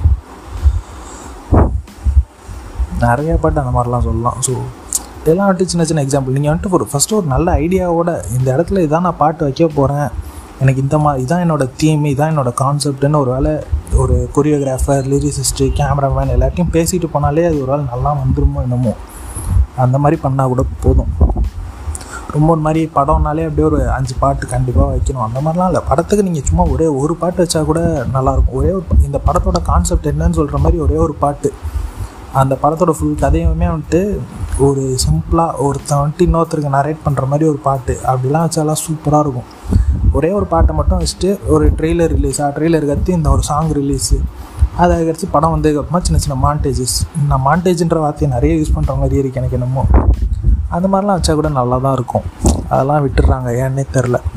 நிறைய பாட்டு அந்த மாதிரிலாம் சொல்லலாம் ஸோ இதெல்லாம் வந்துட்டு சின்ன சின்ன எக்ஸாம்பிள் நீங்கள் வந்துட்டு ஒரு ஃபஸ்ட்டு ஒரு நல்ல ஐடியாவோட இந்த இடத்துல இதான் நான் பாட்டு வைக்க போகிறேன் எனக்கு இந்த மாதிரி இதான் என்னோடய தீம் இதான் என்னோடய கான்செப்ட்னு ஒரு வேளை ஒரு கொரியோகிராஃபர் லிரிசிஸ்ட்டு கேமராமேன் எல்லாத்தையும் பேசிட்டு போனாலே அது ஒரு வேளை நல்லா வந்துருமோ என்னமோ அந்த மாதிரி பண்ணால் கூட போதும் ரொம்ப ஒரு மாதிரி படம்னாலே அப்படியே ஒரு அஞ்சு பாட்டு கண்டிப்பாக வைக்கணும் அந்த மாதிரிலாம் இல்லை படத்துக்கு நீங்கள் சும்மா ஒரே ஒரு பாட்டு வச்சா கூட நல்லாயிருக்கும் ஒரே ஒரு இந்த படத்தோட கான்செப்ட் என்னன்னு சொல்கிற மாதிரி ஒரே ஒரு பாட்டு அந்த படத்தோட ஃபுல் கதையுமே வந்துட்டு ஒரு சிம்பிளாக ஒருத்தன் வந்துட்டு இன்னொருத்தருக்கு நரேட் பண்ணுற மாதிரி ஒரு பாட்டு அப்படிலாம் வச்சாலாம் சூப்பராக இருக்கும் ஒரே ஒரு பாட்டை மட்டும் வச்சுட்டு ஒரு ட்ரெய்லர் ரிலீஸாக ட்ரெய்லர் கற்று இந்த ஒரு சாங் ரிலீஸு அதை கழிச்சு படம் வந்ததுக்கப்புறமா சின்ன சின்ன மாண்டேஜஸ் நான் மாண்டேஜ்ன்ற வார்த்தையை நிறைய யூஸ் பண்ணுற மாதிரி இருக்கு எனக்கு என்னமோ அந்த மாதிரிலாம் வச்சா கூட நல்லா தான் இருக்கும் அதெல்லாம் விட்டுடுறாங்க ஏன்னே தெரில